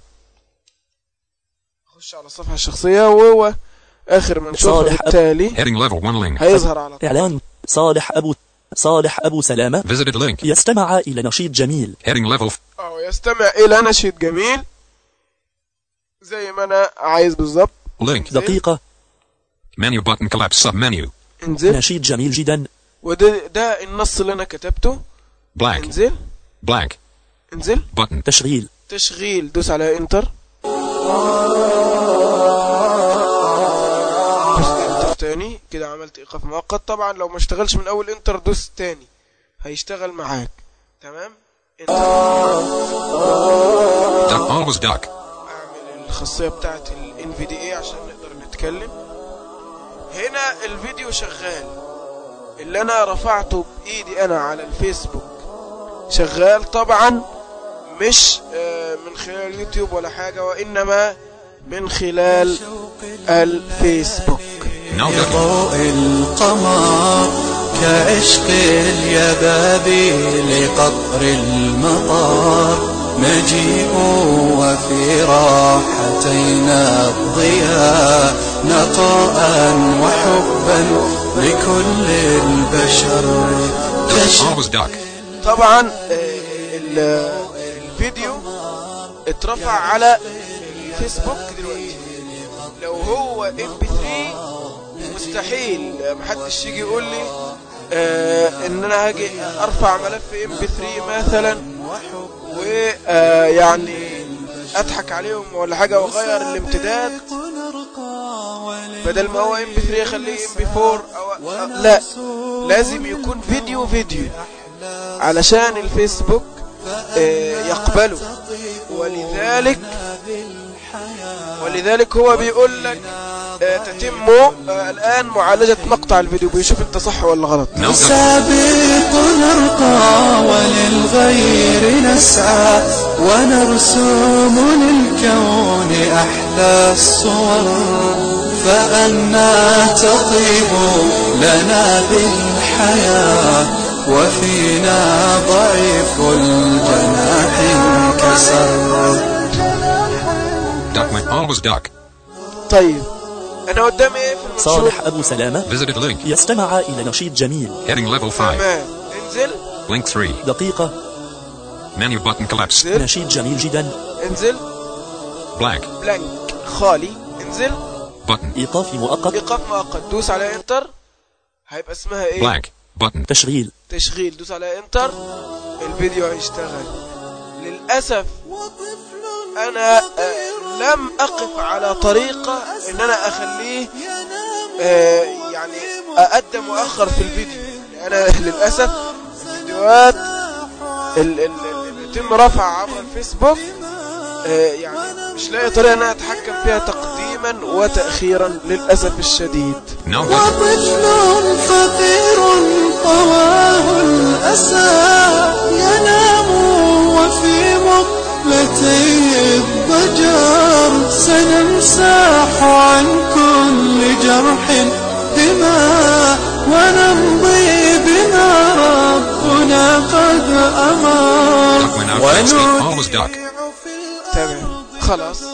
اخش على الصفحة الشخصية وهو اخر منشور
صالح أب-
بالتالي
Heading level 1 link.
هيظهر على طول
إعلان صالح أبو صالح أبو سلامة
Visited link.
يستمع إلى نشيد جميل
Heading level.
أو يستمع إلى نشيد جميل زي ما أنا عايز بالظبط
Link.
دقيقة
Menu button collapse submenu.
انزل
نشيد جميل جدا
وده ده النص اللي أنا كتبته
Blank.
انزل
Blank.
انزل
Button.
تشغيل
تشغيل دوس على انتر دوس انتر تاني كده عملت ايقاف مؤقت طبعا لو ما اشتغلش من اول انتر دوس تاني هيشتغل معاك تمام انتر
Duck. Always duck.
اعمل الخاصيه بتاعت ال NVDA عشان نقدر نتكلم هنا الفيديو شغال اللي انا رفعته بايدي انا على الفيسبوك شغال طبعا مش آه، من خلال اليوتيوب ولا حاجة وإنما من خلال الفيسبوك
Now ducking.
ضوء القمر كعشق اليبابي لقطر المطار مجيء وفي راحتينا الضياء نقاء وحبا لكل البشر تشبه
Always duck.
طبعا آه، ال- الفيديو اترفع على الفيسبوك دلوقتي لو هو ام بي 3 مستحيل محدش يجي يقول لي آه ان انا هاجي ارفع ملف ام بي 3 مثلا ويعني اضحك عليهم ولا حاجه واغير الامتداد بدل ما هو ام بي 3 اخليه ام بي 4 أو, أو لا لازم يكون فيديو فيديو علشان الفيسبوك آه، يقبله ولذلك ولذلك هو بيقول لك آه، تتم آه، الآن معالجة مقطع الفيديو بيشوف انت صح ولا غلط
Now ducking.
سابق نرقى وللغير نسعى ونرسم للكون أحلى الصور فأنا تطيب لنا بالحياة وفينا ضعيف الجناح انكسر
Duckman. Always duck.
طيب انا قدامي ايه في المنشور
صالح أبو سلامة
Visited link.
يستمع إلى نشيد جميل
Heading level 5.
تمام انزل
Link 3.
دقيقة
Menu button collapse.
انزل
نشيد جميل جدا
انزل
Blank.
بلانك خالي انزل
Button.
إيقاف مؤقت
ايقاف مؤقت دوس على انتر هيبقى اسمها ايه
Blank. Button.
تشغيل
تشغيل دوس على انتر الفيديو هيشتغل للأسف أنا آه، لم أقف على طريقة إن أنا أخليه آه، يعني أقدم وأخر في الفيديو يعني أنا للأسف الفيديوهات ال- ال- اللي بيتم رفعها عبر الفيسبوك آه، يعني مش لاقي طريقة إن أنا أتحكم فيها تقديما وتأخيرا للأسف الشديد
Now ducking.
وطفل فقير طواه الأسى ينام وفي مقلتي الضجر سنمسح عن كل جرح دماء ونمضي بما ربنا قد أمر
Duckman out for escape. Always duck.
تمام خلاص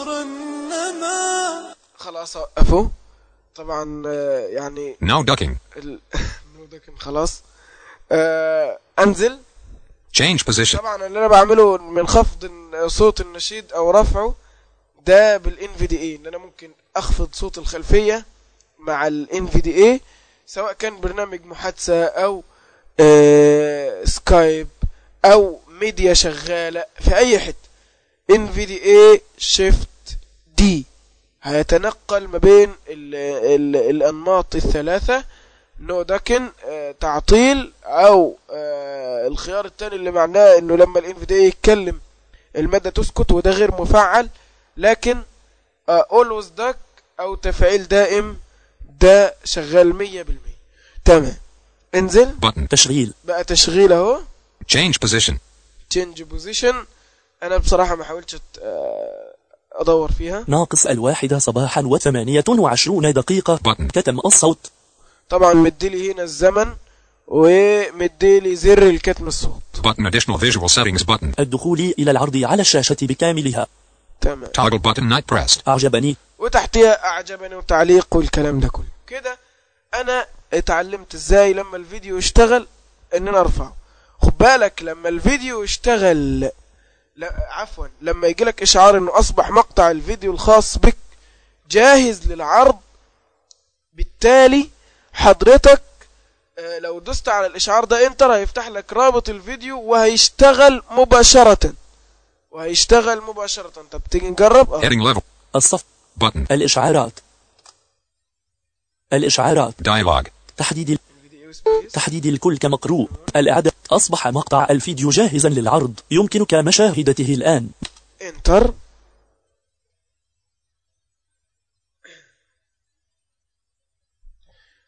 خلاص وقفوا طبعا آه، يعني
Now ducking.
ال... ده كان خلاص آه انزل
Change position.
طبعا اللي انا بعمله من خفض ال- صوت النشيد او رفعه ده بالان في دي اي ان انا ممكن اخفض صوت الخلفيه مع الان في دي اي سواء كان برنامج محادثه او آه سكايب او ميديا شغاله في اي حته ان في دي اي شيفت دي هيتنقل ما بين ال ال الانماط الثلاثه نو داكن آه تعطيل او آه الخيار الثاني اللي معناه انه لما الان في دي يتكلم الماده تسكت وده غير مفعل لكن اولويز داك او تفعيل دائم ده شغال 100% تمام انزل
Button.
تشغيل
بقى تشغيل اهو
Change position.
تشينج بوزيشن انا بصراحه ما حاولتش أت- آه، ادور فيها
ناقص الواحدة صباحا وثمانية وعشرون دقيقة
Button.
كتم الصوت
طبعا مديلي هنا الزمن ومديلي زر الكتم الصوت
Button. Additional visual settings button.
الدخول إلى العرض على الشاشة بكاملها
تمام
Toggle button not pressed.
أعجبني
وتحتها اعجبني وتعليق والكلام ده كله كده انا اتعلمت ازاي لما الفيديو يشتغل ان انا ارفعه خد بالك لما الفيديو يشتغل لا عفوا لما يجي لك اشعار انه اصبح مقطع الفيديو الخاص بك جاهز للعرض بالتالي حضرتك آه، لو دوست على الاشعار ده انتر هيفتح لك رابط الفيديو وهيشتغل مباشرة وهيشتغل مباشرة طب تيجي نجرب اه
Heading level.
الصف
Button.
الإشعارات الإشعارات
Dialog.
تحديد تحديد الكل كمقروء الإعداد أصبح مقطع الفيديو جاهزا للعرض يمكنك مشاهدته الآن
انتر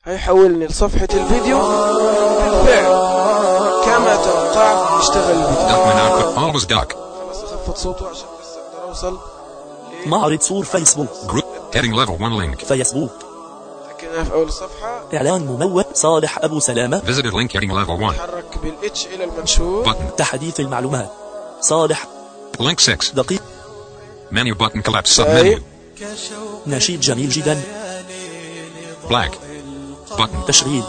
هيحولني لصفحة الفيديو بالفعل كما توقعت يشتغل الفيديو
Document output. Always doc.
خلاص اخفض صوته عشان بس اقدر اوصل
معرض صور فيسبوك
Group. Heading level 1 link.
فيسبوك
لكنها في اول الصفحة
إعلان ممول صالح أبو سلامة
Visited link heading level 1.
تحرك بالاتش الى المنشور
Button.
تحديث المعلومات صالح
Link 6.
دقيق
Menu button collapse
طيب.
submenu.
نشيد جميل جدا
Black. Button.
تشغيل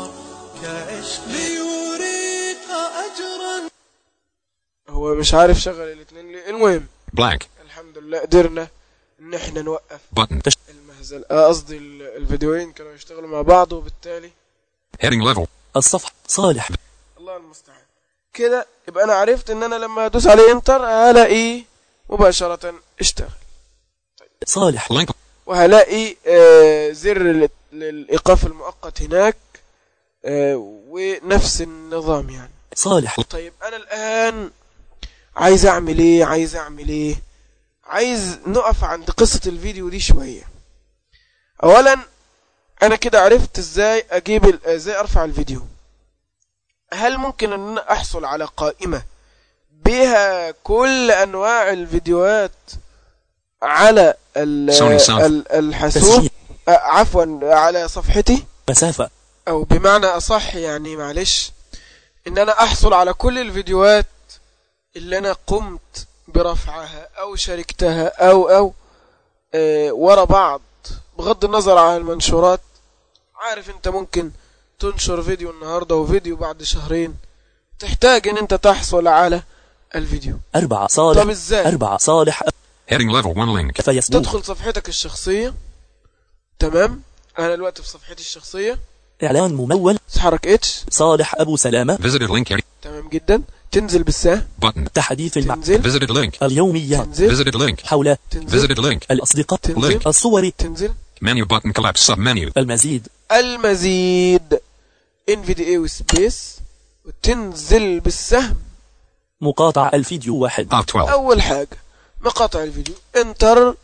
ليريق أجرا
هو مش عارف شغل الاثنين ليه المهم
Black.
الحمد لله قدرنا ان احنا نوقف
Button.
المهزل آه، قصدي ال- الفيديوهين كانوا يشتغلوا مع بعض وبالتالي
Heading level.
الصفحة صالح
الله المستعان كده يبقى انا عرفت ان انا لما ادوس عليه انتر هلاقي مباشرة اشتغل
صالح
Link.
وهلاقي آه، زر لل- للايقاف المؤقت هناك آه، ونفس النظام يعني
صالح
طيب انا الان عايز اعمل ايه عايز اعمل ايه عايز نقف عند قصة الفيديو دي شوية اولا انا كده عرفت ازاي اجيب ال- ازاي ارفع الفيديو هل ممكن ان انا احصل على قائمة بها كل انواع الفيديوهات على ال-
Sony Sound.
ال- الحاسوب
تسجيل
آه، عفوا على صفحتي
مسافة
او بمعنى اصح يعني معلش ان انا احصل على كل الفيديوهات اللي انا قمت برفعها او شاركتها او او آه ورا بعض بغض النظر عن المنشورات عارف انت ممكن تنشر فيديو النهاردة وفيديو بعد شهرين تحتاج ان انت تحصل على الفيديو
أربعة
طب
صالح
ازاي
أربعة صالح
Heading level 1 link.
فيسبوك
تدخل صفحتك الشخصية تمام انا دلوقتي في صفحتي الشخصية
إعلان ممول
تحرك اتش
صالح أبو سلامة
Visited link heading.
تمام جدا تنزل بالسهم
Button.
تحديث المع...
تنزل
Visited link.
اليوميات
تنزل
Visited link.
حول
تنزل
Visited link.
الأصدقاء
تنزل
الصور
تنزل
Menu button collapse submenu.
المزيد
المزيد NVDA وسبيس وتنزل بالسهم
مقاطع الفيديو واحد
Of 12.
أول حاجة مقاطع الفيديو انتر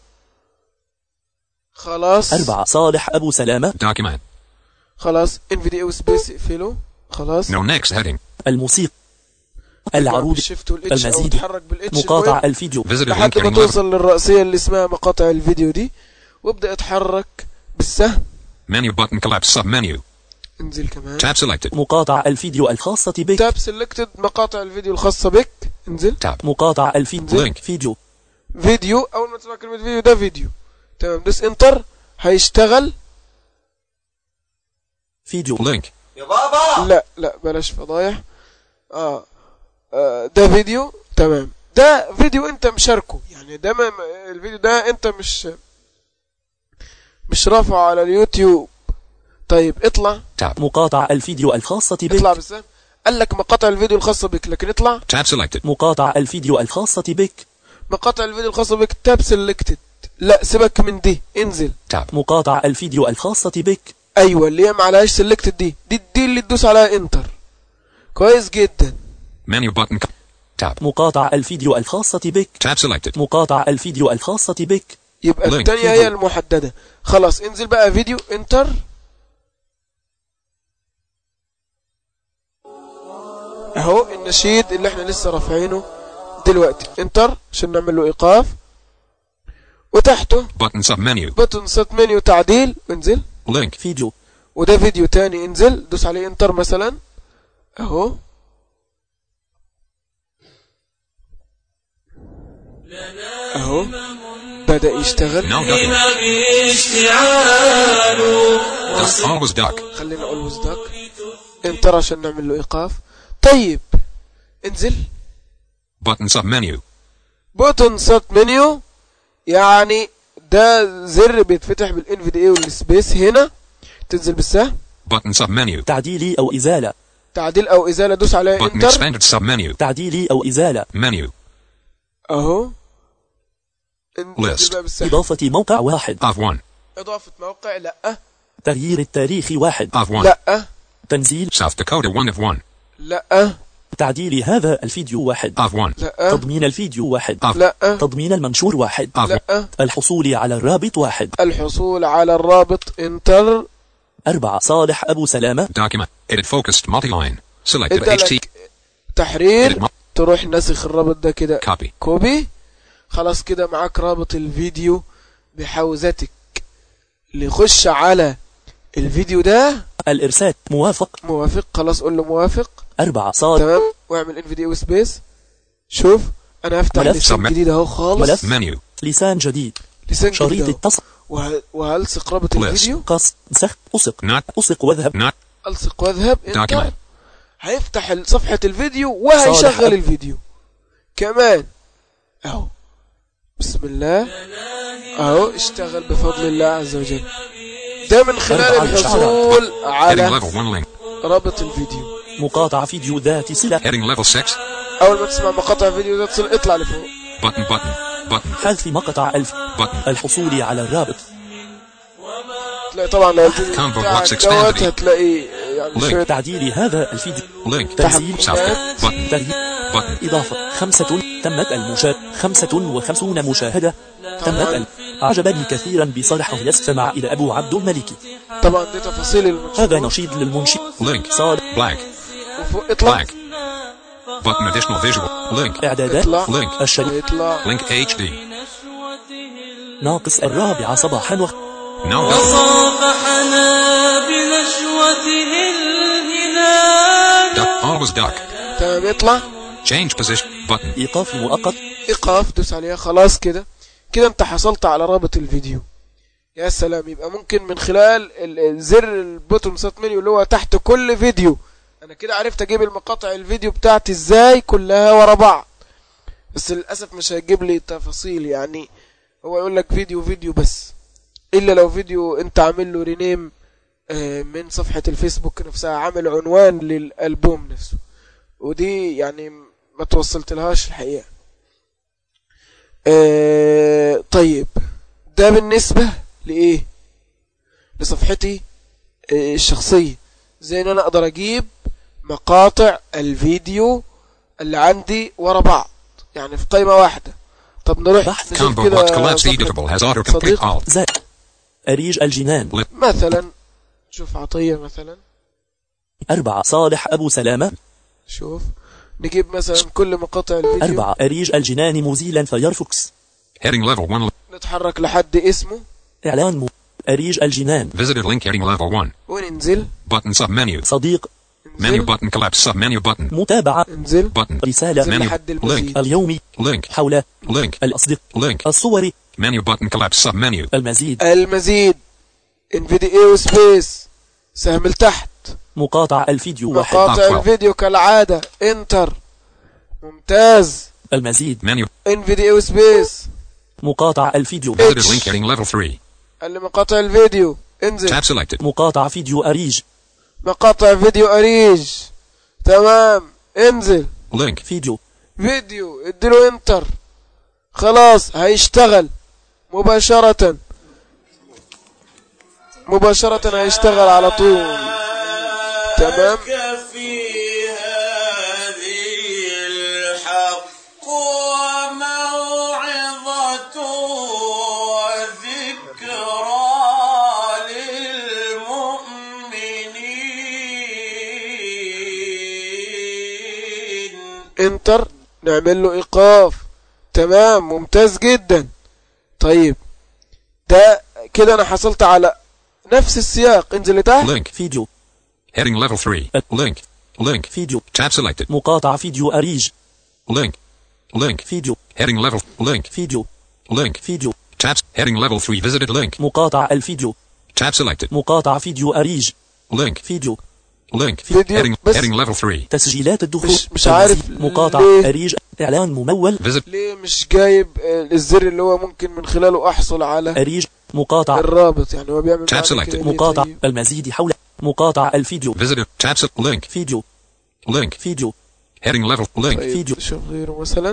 خلاص
أربعة صالح أبو سلامة
Document.
خلاص NVDA وسبيس اقفله خلاص
No next heading.
الموسيقى العروض
بالشيفت والاتش او
المزيد.
تحرك بالاتش
مقاطع
المهم
الفيديو
Visited link
لحد ما
heading level.
توصل للرئيسية اللي اسمها مقاطع الفيديو دي وابدأ اتحرك بالسهم
Menu button collapse submenu.
انزل كمان
Tab selected.
مقاطع الفيديو الخاصة بك
تاب سيلكتد مقاطع الفيديو الخاصة بك انزل
Tab.
مقاطع الفيديو
لينك.
فيديو
فيديو اول ما تسمع كلمة فيديو ده فيديو تمام دوس انتر هيشتغل
فيديو
Link.
لا لا بلاش فضايح آه. اه ده فيديو تمام ده فيديو انت مشاركه يعني ده ما ما- الفيديو ده انت مش مش رافعه على اليوتيوب طيب اطلع
Tab.
مقاطع الفيديو الخاصة
اطلع
بك
بالسهم قال لك مقاطع الفيديو الخاصة بك لكن اطلع
Tab selected.
مقاطع الفيديو الخاصة بك
مقاطع الفيديو الخاصة بك تاب سيلكتد لا سيبك من دي انزل
Tab.
مقاطع الفيديو الخاصة بك
ايوه اللي هي معلهاش سيلكتد دي دي دي اللي تدوس عليها انتر كويس جدا
Menu button. co- Tab.
مقاطع الفيديو الخاصة بك
Tab selected.
مقاطع الفيديو الخاصة بك
يبقى
Link.
الثانية هي المحددة خلاص انزل بقى فيديو انتر اهو النشيد اللي احنا لسه رافعينه دلوقتي انتر عشان نعمل له ايقاف وتحته
Button submenu.
بوتن سيت منيو تعديل انزل
Link.
فيديو
وده فيديو تاني انزل دوس عليه انتر مثلا اهو اهو بدأ يشتغل
Now ducking. Duck. Always duck.
خلينا اقول وزدك انتر عشان نعمل له ايقاف طيب انزل
Button submenu.
بوتن سات منيو يعني ده زر بيتفتح بالان في دي اي والسبيس هنا تنزل بالسهم
Button submenu.
تعديلي أو إزالة
تعديل او ازاله دوس عليه
Button
انتر
expanded submenu.
تعديلي أو إزالة
Menu.
اهو انزل
List.
بقى بالسهم
إضافة موقع واحد
Of 1.
اضافه موقع لا
تغيير التاريخ واحد
Of 1.
لا
تنزيل
South Dakota 1 of 1.
لا
تعديل هذا الفيديو واحد
Of 1.
لا
تضمين الفيديو واحد
Of.
لا
تضمين المنشور واحد
Of 1.
لا
الحصول على الرابط واحد
الحصول على الرابط انتر
أربعة صالح أبو سلامة
Document. Edit focused multi-line. Selected
ادى
HT.
لك تحرير
Edit mo-
تروح ناسخ الرابط ده كده
Copy.
كوبي خلاص كده معاك رابط الفيديو بحوزتك اللي يخش على الفيديو ده
الإرسال موافق
موافق خلاص قول له موافق
أربعة صالح
تمام واعمل ان فيديو سبيس شوف انا هفتح
ملف.
لسان
Submit.
جديد اهو خالص
ملف.
Menu.
لسان جديد
لسان
شريط
جديد اهو
التصق
وه- وهلصق رابط
List.
الفيديو
قص سخ أسق
Not.
أسق واذهب
Not.
الصق واذهب انتر
Document.
هيفتح ال- صفحة الفيديو وهيشغل
صالح.
الفيديو كمان اهو بسم الله اهو اشتغل بفضل الله عز وجل ده من خلال
أربعة
الحصول
Heading
على
level 1 link.
رابط الفيديو
مقاطعة فيديو ذات صلة
Heading level 6.
اول ما تسمع مقاطع فيديو ده تصل اطلع لفوق
Button button. Button.
حذف مقطع ألف
Button.
الحصول على الرابط
تلاقي طبعا لو الفيديو
Combo
بتاعك
box
دوت
expanded.
هتلاقي يعني
Link.
شوية
تعديل هذا الفيديو
Link.
تنزيل
South. Button.
تغيير
Button.
إضافة خمسة تمت المشاهد خمسة وخمسون مشاهدة تمت ال... أعجبني كثيرا بصالح يستمع إلى أبو عبد الملك
طبعا دي تفاصيل المنشور
هذا نشيد للمنشد
Link.
صالح
Black.
وفوق اطلع
Black. Button additional visual. Link.
إعدادات
اطلع
Link.
الشريط
اطلع
Link HD.
ناقص الرابعة صباحا و...
No.
وصافحنا بنشوته الهلال
Duck. Always duck.
تمام اطلع
Change position. Button.
إيقاف مؤقت
ايقاف دوس عليها خلاص كده كده انت حصلت على رابط الفيديو يا سلام يبقى ممكن من خلال ال- الزر البوتوم سات منيو اللي هو تحت كل فيديو انا كده عرفت اجيب المقاطع الفيديو بتاعتي ازاي كلها ورا بعض بس للاسف مش هيجيب لي تفاصيل يعني هو يقول لك فيديو فيديو بس الا لو فيديو انت عامل له رينيم آه، من صفحة الفيسبوك نفسها عامل عنوان للألبوم نفسه ودي يعني ما توصلت لهاش الحقيقة آه طيب ده بالنسبة لإيه لصفحتي آه الشخصية زي ان انا اقدر اجيب مقاطع الفيديو اللي عندي ورا بعض يعني في قائمة واحدة طب نروح
بحث.
نشوف
Combo
كده
box collapsed
صفحة
editable has autocomplete
صديق.
alt.
زائد أريج الجنان
مثلا شوف عطية مثلا
أربعة صالح أبو سلامة
شوف نجيب مثلا كل مقاطع الفيديو
أربعة أريج الجنان مزيلا فيرفوكس
Heading level 1.
نتحرك لحد اسمه
إعلان م... أريج الجنان
Visited link heading level 1.
وننزل
Button sub menu.
صديق
Menu
انزل
button collapse sub menu button.
متابعة
انزل
Button.
رسالة
انزل
menu.
لحد
Link.
المزيد
اليومي
Link.
حول
Link.
الأصدق
Link.
الصور
Menu button collapse sub menu.
المزيد
المزيد انفيديو سبيس سهم لتحت
مقاطع الفيديو واحد
مقاطع
Top 12.
الفيديو كالعادة انتر ممتاز
المزيد
Menu.
انفيديو سبيس
مقاطع الفيديو
Visited link heading level 3.
قال لي مقاطع الفيديو انزل
Tab selected.
مقاطع فيديو أريج
مقاطع فيديو اريج تمام انزل
Link.
فيديو
فيديو اديله انتر خلاص هيشتغل مباشرة مباشرة هيشتغل على طول تمام
لك في هذه الحق وموعظة وذكرى للمؤمنين
انتر نعمل له ايقاف تمام ممتاز جدا طيب ده كده انا حصلت على نفس السياق انزل لتحت
Link.
فيديو
Heading level 3. Link. Link.
فيديو
Tab selected.
مقاطع فيديو أريج
Link. Link.
فيديو
Heading level. Link.
فيديو
Link.
فيديو
Tabs. Heading level 3. Visited link.
مقاطع الفيديو
Tab selected.
مقاطع فيديو أريج
Link.
فيديو
Link.
فيديو
Heading.
بس.
Heading level 3.
تسجيلات الدخول
مش- مش عارف
المزيد. مقاطع
ليه.
أريج إعلان ممول
Visit.
ليه مش جايب آه، الزر اللي هو ممكن من خلاله احصل على
أريج مقاطع
الرابط يعني هو بيعمل
Tab
معانا
selected.
كده ليه
مقاطع
طيب؟
المزيد حول مقاطع الفيديو
Visited. Tab se- Link.
فيديو
Link.
فيديو
Heading level. Link.
طيب
فيديو.
شوف غيره مثلا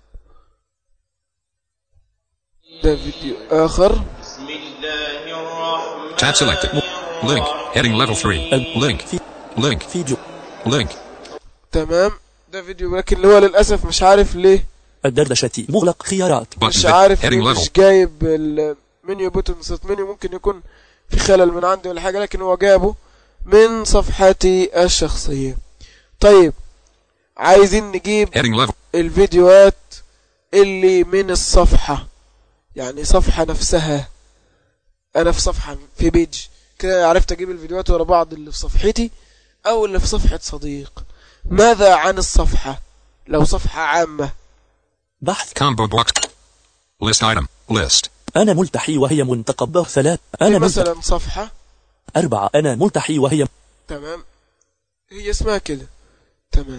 ده فيديو اخر
بسم الله الرحمن
Tab selected. Link. Heading level 3.
ال-
Link.
في
Link.
فيديو
Link.
تمام ده فيديو لكن اللي هو للاسف مش عارف ليه
الدردشة مغلق خيارات
Button.
مش
vid-
عارف
Heading
ليه
level.
مش جايب المنيو بوتون سات منيو ممكن يكون في خلل من عندي ولا حاجة لكن هو جابه من صفحتي الشخصية طيب عايزين نجيب
Heading level.
الفيديوهات اللي من الصفحة يعني صفحة نفسها أنا في صفحة في بيج كده عرفت أجيب الفيديوهات ورا بعض اللي في صفحتي أو اللي في صفحة صديق ماذا عن الصفحة لو صفحة عامة
بحث
Combo box. List item. List.
أنا ملتحي وهي منتقبة ثلاث
في
أنا ملتحي
مثلا صفحة
أربعة أنا ملتحي وهي
تمام هي اسمها كده تمام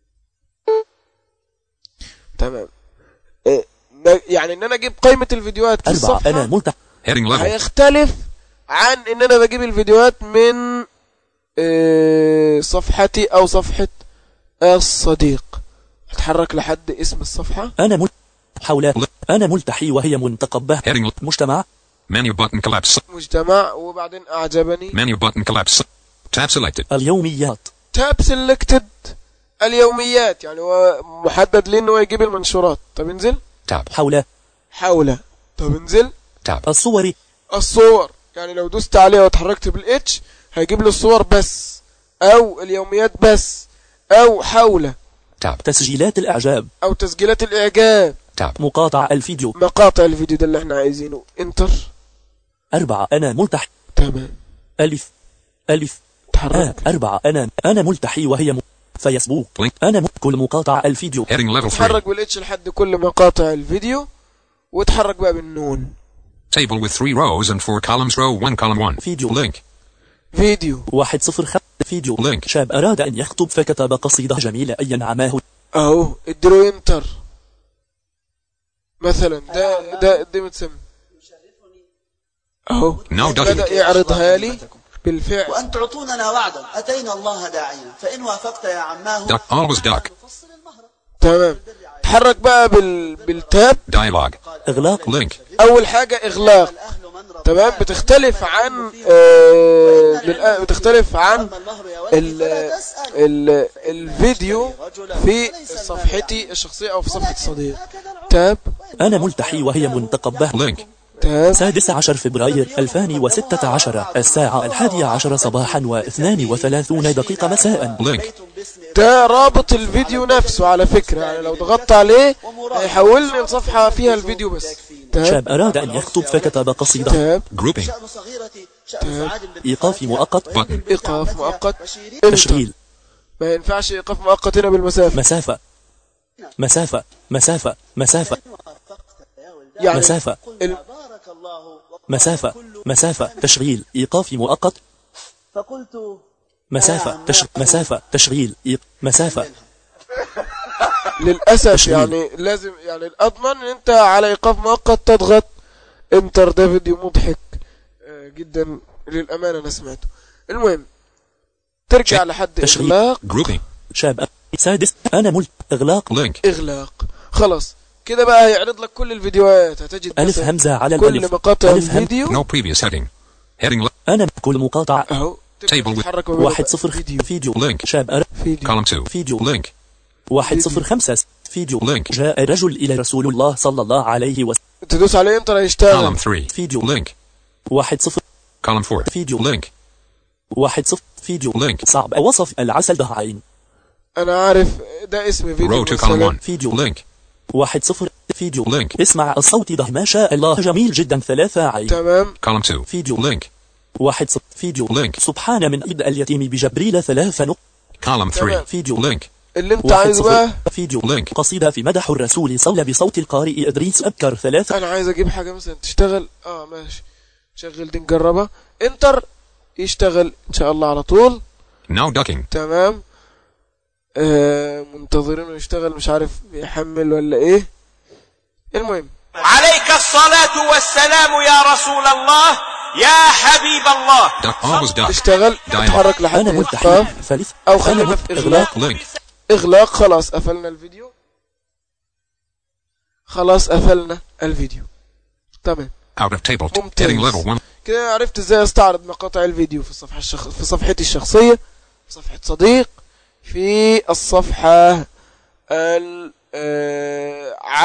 تمام إيه، ما- يعني ان انا اجيب قائمة الفيديوهات في
أربعة أنا
الصفحة
ملتحي
Heading level.
هيختلف عن ان انا بجيب الفيديوهات من إيه، صفحتي او صفحة الصديق اتحرك لحد اسم الصفحة
أنا مل... حول أنا ملتحي وهي منتقبة
Heading.
مجتمع
Menu button collapse.
مجتمع وبعدين اعجبني
Menu button collapse. Tab selected.
اليوميات
تاب سيلكتد اليوميات يعني هو محدد ليه انه يجيب المنشورات طب انزل
Tab.
حول
حول طب انزل
Tab.
الصور
الصور يعني لو دوست عليها واتحركت بالاتش هيجيب لي الصور بس او اليوميات بس او حول
Tab.
تسجيلات الإعجاب
او تسجيلات الاعجاب
Tab.
مقاطع الفيديو
مقاطع الفيديو ده اللي احنا عايزينه انتر
أربعة أنا ملتحي
تمام
ألف ألف آه
اتحرك
أربعة أنا أنا ملتحي وهي م... فيسبوك
Link.
أنا م... كل مقاطع الفيديو
Heading level 3.
اتحرك بالاتش لحد كل مقاطع الفيديو واتحرك بقى بالنون
Table with three rows and four columns. Row 1, column 1.
Video.
Link.
فيديو
واحد صفر خ... فيديو
Link.
شاب أراد أن يخطب فكتب قصيدة جميلة أن ينعماه
اهو اديله انتر مثلا ده ده ده متسمى اهو
Now
بدأ
ducking.
يعرضها لي بالفعل
وأن تعطوننا وعدا أتينا الله داعيا فإن وافقت يا عماه
Duck. Always duck.
نفصل المهر
تمام اتحرك بقى بال... بالتاب
Dialogue.
إغلاق
Link.
اول حاجة اغلاق
الأهل من رب
تمام بتختلف عن آه للآ- بتختلف عن
أما المهر يا ولدي
ال
فلا تسأل
ال الفيديو في صفحتي الشخصية او في صفحة صديق تاب
أنا ملتحي وهي منتقبة
Link.
تاب
سادس عشر فبراير 2016 الساعة الحادية عشر صباحا واثنان وثلاثون دقيقة مساء
Link.
باسم
ده رابط الفيديو نفسه على فكرة يعني لو ضغطت عليه هيحولني لصفحة فيها الفيديو بس تاب
شاب أراد أن يخطب فكتب قصيدة
تاب
Grouping.
شأن صغيرتي شأن سعاد بن
إيقاف مؤقت
Button.
ايقاف مؤقت انتر
تشغيل
ما ينفعش ايقاف مؤقت هنا بالمسافة
مسافة مسافة مسافة مسافة
يعني
مسافة
ال...
بارك الله
مسافة مسافة تشغيل إيقاف مؤقت
فقلت
مسافة تش... مسافة تشغيل إيق... مسافة
للأسف
تشغيل.
يعني لازم يعني الأضمن ان انت على ايقاف مؤقت تضغط انتر ده فيديو مضحك آه، جدا للأمانة انا سمعته المهم ترجع
Check.
لحد
تشغيل.
اغلاق
Grouping.
شاب سادس أنا ملت إغلاق
Link.
اغلاق خلاص كده بقى هيعرض لك كل الفيديوهات هتجد
ألف
مثلاً
همزة على
كل
الألف
مقاطع
ألف هم
الفيديو
No previous heading. Heading le-
أنا كل مقاطع
اهو تبدأ
Table with-
تتحرك ما بين
واحد صفر
فيديو
فيديو
Link.
شاب أر...
فيديو
column 2.
فيديو.
Link.
واحد صفر خمسة فيديو
Link.
جاء رجل إلى رسول الله صلى الله عليه وسلم
تدوس عليه انتر هيشتغل
Column 3.
فيديو.
Link.
واحد صفر
Column 4.
فيديو.
Link.
واحد صفر فيديو
Link.
صعب وصف العسل ضهعين
انا عارف ده اسم فيديو
Row 2 column
مثلاً.
1.
فيديو.
Link.
واحد صفر فيديو
Link.
اسمع الصوت ده ما شاء الله جميل جدا ثلاثة عين
تمام
Column 2.
فيديو.
Link.
واحد صفر فيديو
Link.
سبحان من إيد اليتيم بجبريل ثلاثة نق
Column 3.
فيديو.
Link.
اللي انت
واحد
عايزه
صفر
بقى
فيديو
Link.
قصيدة في مدح الرسول صلى بصوت القارئ إدريس أبكر ثلاثة
انا عايز اجيب حاجه مثلا تشتغل اه ماشي شغل دي نجربها انتر يشتغل ان شاء الله على طول
Now ducking.
تمام آه منتظرينه يشتغل مش عارف يحمل ولا ايه المهم
عليك الصلاة والسلام يا رسول الله يا حبيب الله
Duck. Always duck.
اشتغل
Dialogue.
اتحرك لحد
أنا ملتحي
ايقاف
ثالث
او خلينا
أنا
في اغلاق
Link.
اغلاق خلاص قفلنا الفيديو خلاص قفلنا الفيديو تمام
Out of table.
ممتاز.
Heading level 1.
كده عرفت ازاي استعرض مقاطع الفيديو في الصفحة الشخ... في صفحتي الشخصية في صفحة صديق في الصفحة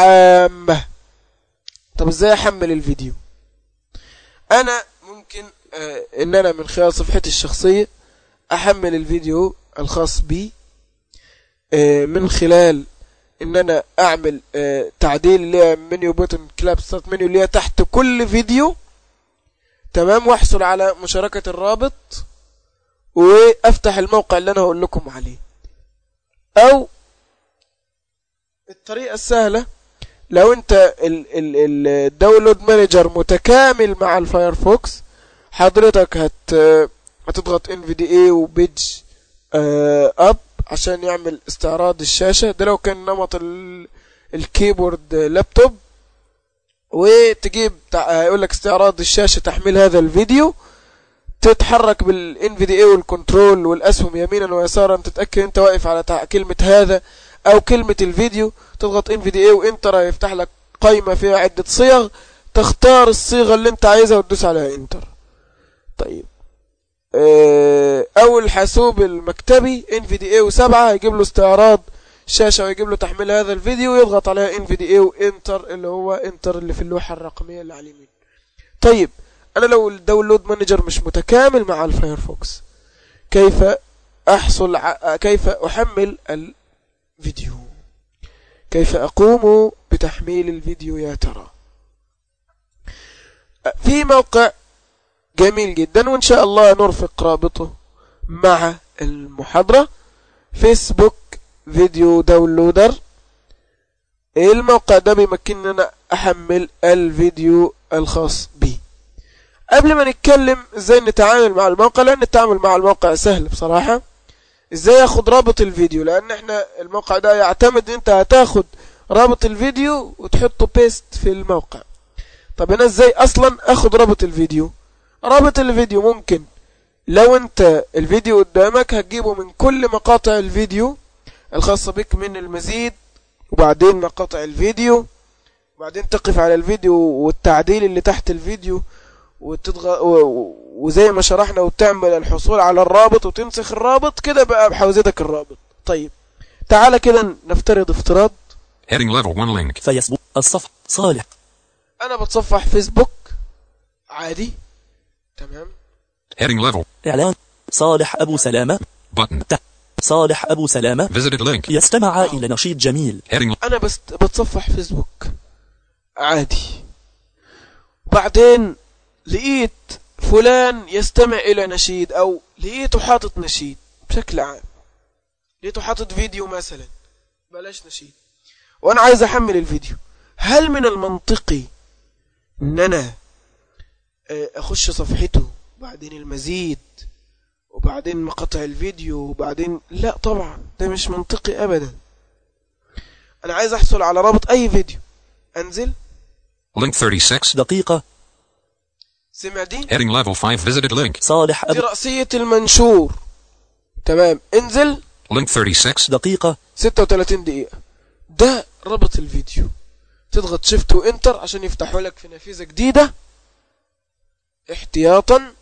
العامة طب ازاي احمل الفيديو انا ممكن آه، ان انا من خلال صفحتي الشخصية احمل الفيديو الخاص بي آه، من خلال ان انا اعمل آه، تعديل اللي هي منيو بوتن كلاب ستارت منيو اللي هي تحت كل فيديو تمام واحصل على مشاركة الرابط وافتح الموقع اللي انا هقول لكم عليه او الطريقة السهلة لو انت ال- ال- ال- الداونلود مانجر متكامل مع الفايرفوكس حضرتك هت هتضغط NVDA وبيج آه، اب عشان يعمل استعراض الشاشة ده لو كان نمط ال- الكيبورد لابتوب وتجيب تع- هيقول لك استعراض الشاشة تحميل هذا الفيديو تتحرك بالان في دي اي والكنترول والاسهم يمينا ويسارا تتاكد انت واقف على تع- كلمه هذا او كلمه الفيديو تضغط ان في دي اي وانتر هيفتح لك قائمه فيها عده صيغ تختار الصيغه اللي انت عايزها وتدوس عليها انتر طيب آه، او الحاسوب المكتبي ان في دي اي و7 هيجيب له استعراض شاشه ويجيب له تحميل هذا الفيديو يضغط عليها ان في دي اي وانتر اللي هو انتر اللي في اللوحه الرقميه اللي على اليمين طيب انا لو الداونلود مانجر مش متكامل مع الفايرفوكس كيف احصل ع... كيف احمل الفيديو كيف اقوم بتحميل الفيديو يا ترى في موقع جميل جدا وان شاء الله نرفق رابطه مع المحاضرة فيسبوك فيديو داونلودر الموقع ده بيمكنني ان انا احمل الفيديو الخاص بي قبل ما نتكلم ازاي نتعامل مع الموقع لان التعامل مع الموقع سهل بصراحة ازاي اخد رابط الفيديو لان احنا الموقع ده يعتمد ان انت هتاخد رابط الفيديو وتحطه بيست في الموقع طب انا ازاي اصلا اخد رابط الفيديو رابط الفيديو ممكن لو انت الفيديو قدامك هتجيبه من كل مقاطع الفيديو الخاصة بك من المزيد وبعدين مقاطع الفيديو وبعدين تقف على الفيديو والتعديل اللي تحت الفيديو وتضغط و- و- وزي ما شرحنا وتعمل الحصول على الرابط وتنسخ الرابط كده بقى بحوزتك الرابط طيب تعالى كده نفترض افتراض
Heading level 1 link.
فيسبوك الصفحة صالح
انا بتصفح فيسبوك عادي تمام
Heading level.
إعلان صالح أبو سلامة
Button.
صالح أبو سلامة
Visited link.
يستمع إلى نشيد جميل
Heading.
انا بس بتصفح فيسبوك عادي بعدين لقيت فلان يستمع الى نشيد او لقيته حاطط نشيد بشكل عام لقيته حاطط فيديو مثلا بلاش نشيد وانا عايز احمل الفيديو هل من المنطقي ان انا آه، اخش صفحته وبعدين المزيد وبعدين مقاطع الفيديو وبعدين لا طبعا ده مش منطقي ابدا انا عايز احصل على رابط اي فيديو انزل
Link 36.
دقيقة
سمع دي
Heading level 5. Visited link.
صالح
دي
أبو
رأسية المنشور تمام انزل
Link 36.
دقيقة
36 دقيقة ده رابط الفيديو تضغط شيفت وانتر عشان يفتحوا لك في نافذة جديدة احتياطا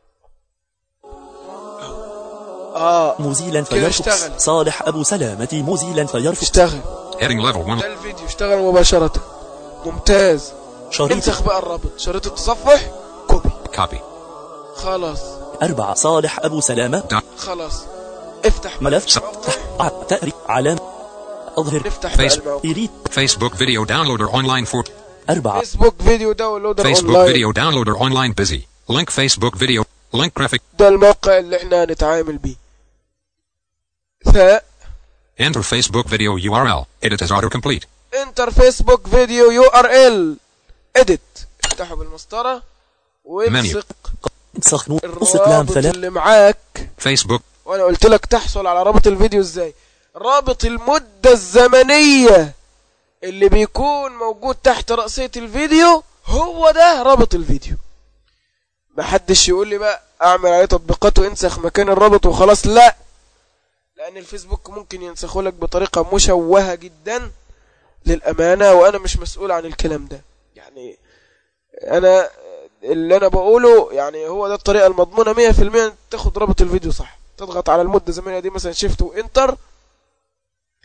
اه
مزيلا
كده
فيرفوكس
اشتغل.
صالح أبو سلامة مزيلا فيرفوكس
اشتغل
Heading level 1.
ده الفيديو اشتغل مباشرة ممتاز
شريط
انسخ بقى الرابط شريط التصفح كوبي
Copy.
خلاص
أربعة صالح أبو سلامة
Dot.
خلاص افتح
ملف
سب-
تح- تأري علام أظهر
نفتح بقى
فيس-
الموقع
إيريد
Facebook video downloader online for.
أربعة
فيسبوك فيديو داونلودر
Facebook
اونلاين
video downloader online busy. Link Facebook video. Link graphic.
ده الموقع اللي احنا هنتعامل بيه ثاء
Enter Facebook video URL. Edit as autocomplete.
انتر فيسبوك فيديو يو ار ال اديت افتحه بالمسطرة والصق
سخنو قصة لام
الرابط
ثلاث
اللي معاك
Facebook.
وانا قلت لك تحصل على رابط الفيديو ازاي رابط المدة الزمنية اللي بيكون موجود تحت رأسية الفيديو هو ده رابط الفيديو محدش يقول لي بقى اعمل عليه تطبيقات وانسخ مكان الرابط وخلاص لا لان الفيسبوك ممكن ينسخه لك بطريقة مشوهة جدا للأمانة وانا مش مسؤول عن الكلام ده يعني انا اللي انا بقوله يعني هو ده الطريقة المضمونة 100% تاخد رابط الفيديو صح تضغط على المدة الزمنية دي مثلا شيفت وانتر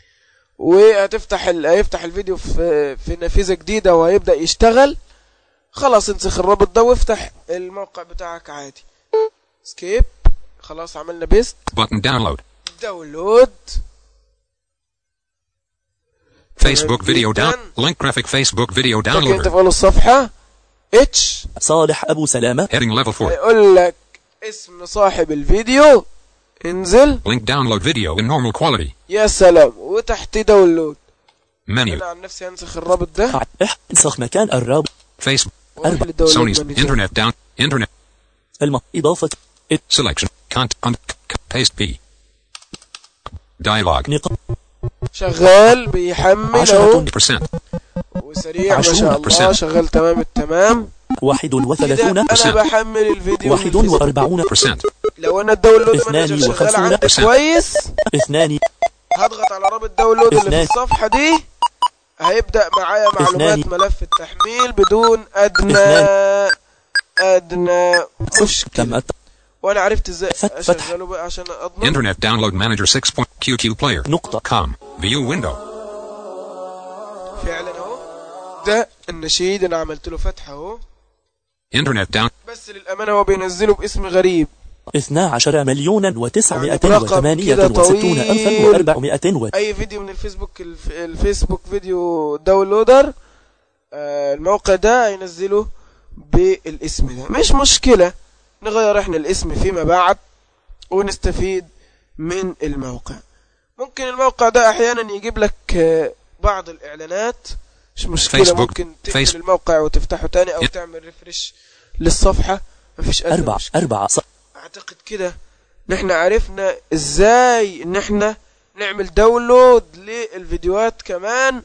وهتفتح ال... هيفتح الفيديو في في نافذة جديدة وهيبدأ يشتغل خلاص انسخ الرابط ده وافتح الموقع بتاعك عادي سكيب خلاص عملنا بيست
Button download.
داونلود
Facebook video down.
جداً.
Link graphic Facebook video
تجي انت في
downloader.
اول الصفحة اتش
صالح أبو سلامة
Heading level 4.
هيقول لك اسم صاحب الفيديو انزل
Link download video in normal quality.
يا سلام وتحت داونلود
Menu.
انا عن نفسي هنسخ الرابط ده
انسخ مكان الرابط
Facebook.
واروح
أربعة.
للداونلود
Sony's
مانجر.
internet down. Internet
الم إضافة
selection. Cont. On. Paste P. Dialog.
نقاط
شغال بيحمل
عشرة
اهو
Percent.
وسريع ما شاء
عشرون
الله
percent.
شغال تمام التمام
واحد
كده
وثلاثون
انا
percent.
بحمل الفيديو من
واحد
الفيسبوك.
وأربعون
Percent.
لو انا الداونلود
اثنان
مانجر شغال
وخمسون
عندك
percent.
كويس
اثنان
هضغط على رابط داونلود اللي في
اثنان.
الصفحة دي هيبدأ معايا معلومات
اثنان.
ملف التحميل بدون أدنى أدنى مشكلة
تم الت-
وأنا عرفت إزاي
فت- فتح.
أشغله بقى عشان أضمن
Internet download manager 6. QQ player.
نقطة
Com. View window.
فعلا أهو ده النشيد أنا عملت له فتحة أهو
Internet down.
بس للأمانة هو بينزله باسم غريب
اثنا عشر مليون وتسعمائة
يعني برقم
وثمانية
كده
وستون
طويل.
ألفا وأربعمائة و...
أي فيديو من الفيسبوك الف... الفيسبوك فيديو داونلودر آه الموقع ده هينزله بالاسم ده مش مشكلة نغير احنا الاسم فيما بعد ونستفيد من الموقع ممكن الموقع ده احيانا يجيب لك آه، بعض الاعلانات مش مشكلة
فيسبوك.
ممكن تقفل
فيس-
الموقع وتفتحه تاني او
ي-
تعمل ريفرش للصفحة مفيش ادنى
أربعة
مشكلة.
أربعة ص...
اعتقد كده نحن عرفنا ازاي ان احنا نعمل داونلود للفيديوهات كمان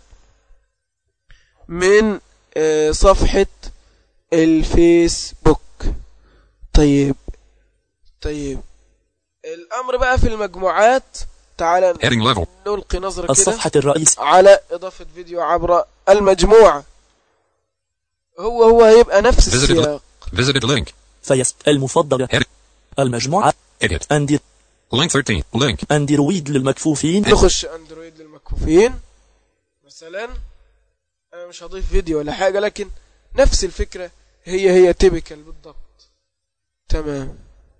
من آه، صفحة الفيسبوك طيب طيب الامر بقى في المجموعات تعال
Heading level.
نلقي نظرة كده
الصفحة الرئيس
على اضافة فيديو عبر المجموعة هو هو هيبقى نفس
Visited
السياق
Visited link.
فيس المفضلة
Heading.
المجموعة
Edit.
أندي...
Link 13. Link.
أندرويد للمكفوفين
نخش اندرويد للمكفوفين مثلا انا مش هضيف فيديو ولا حاجة لكن نفس الفكرة هي هي تيبيكال بالضبط تمام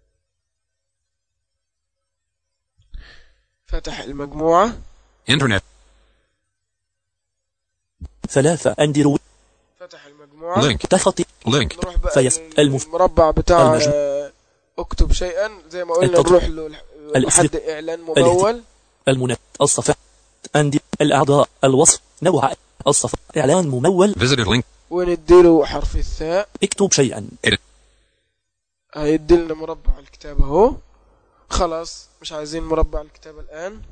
فتح المجموعة
Internet.
ثلاثة أندرويد
فتح المجموعة
Link.
تخطي
Link.
نروح بقى
فيس- المف-
المربع بتاع
المجموعة.
آه، اكتب شيئا زي ما قلنا
التطبيق.
نروح له
الاسم.
لحد اعلان ممول
المنى الصفحة أندي الأعضاء الوصف نوع الصفحة إعلان ممول
Visited link.
ونديله حرف الثاء
اكتب شيئا
هيديلنا مربع الكتابة اهو خلاص مش عايزين مربع الكتابة الآن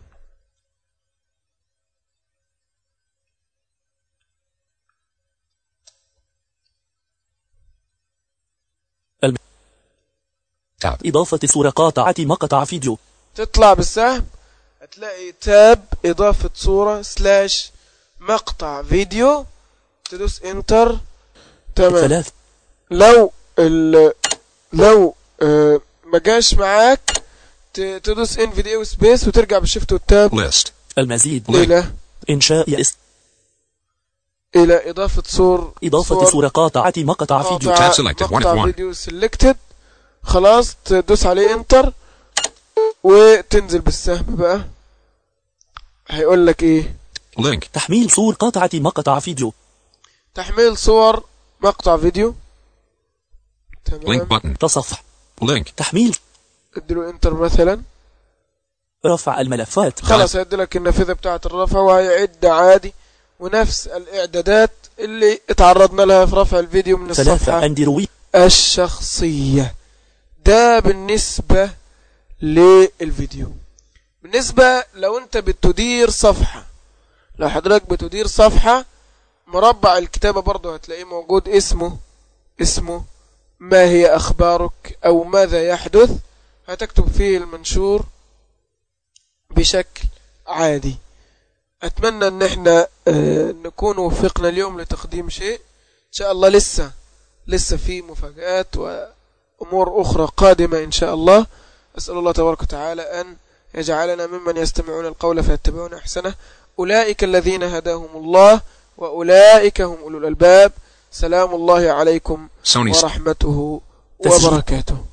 Tab.
إضافة صورة قاطعة مقطع فيديو
تطلع بالسهم هتلاقي تاب إضافة صورة سلاش مقطع فيديو تدوس انتر تمام
ثلاث
لو ال لو آه ما جاش معاك ت- تدوس ان فيديو سبيس وترجع بالشيفت والتاب
List.
المزيد
الى
إنشاء اسم
الى اضافه صور
إضافة صورة قاطعة مقطع فيديو
قاطع-
Tab selected. One of
مقطع
one.
فيديو سيلكتد خلاص تدوس عليه انتر وتنزل بالسهم بقى هيقول لك ايه
Link.
تحميل صور قاطعة مقطع فيديو
تحميل صور مقطع فيديو
Link
تمام
button.
تصفح
Link.
تحميل
اديله انتر مثلا
رفع الملفات
خلاص هيدي لك النافذه بتاعه الرفع وهيعد عادي ونفس الاعدادات اللي اتعرضنا لها في رفع الفيديو من
ثلاثة
الصفحه
أندرويد
الشخصية ده بالنسبة للفيديو بالنسبة لو انت بتدير صفحة لو حضرتك بتدير صفحة مربع الكتابة برضه هتلاقيه موجود اسمه اسمه ما هي أخبارك أو ماذا يحدث هتكتب فيه المنشور بشكل عادي أتمنى أن احنا آه، نكون وفقنا اليوم لتقديم شيء إن شاء الله لسه لسه في مفاجآت وأمور أخرى قادمة إن شاء الله أسأل الله تبارك وتعالى أن يجعلنا ممن يستمعون القول فيتبعون أحسنه أولئك الذين هداهم الله وأولئك هم أولو الألباب سلام الله عليكم
Sony
ورحمته
تسجيل.
وبركاته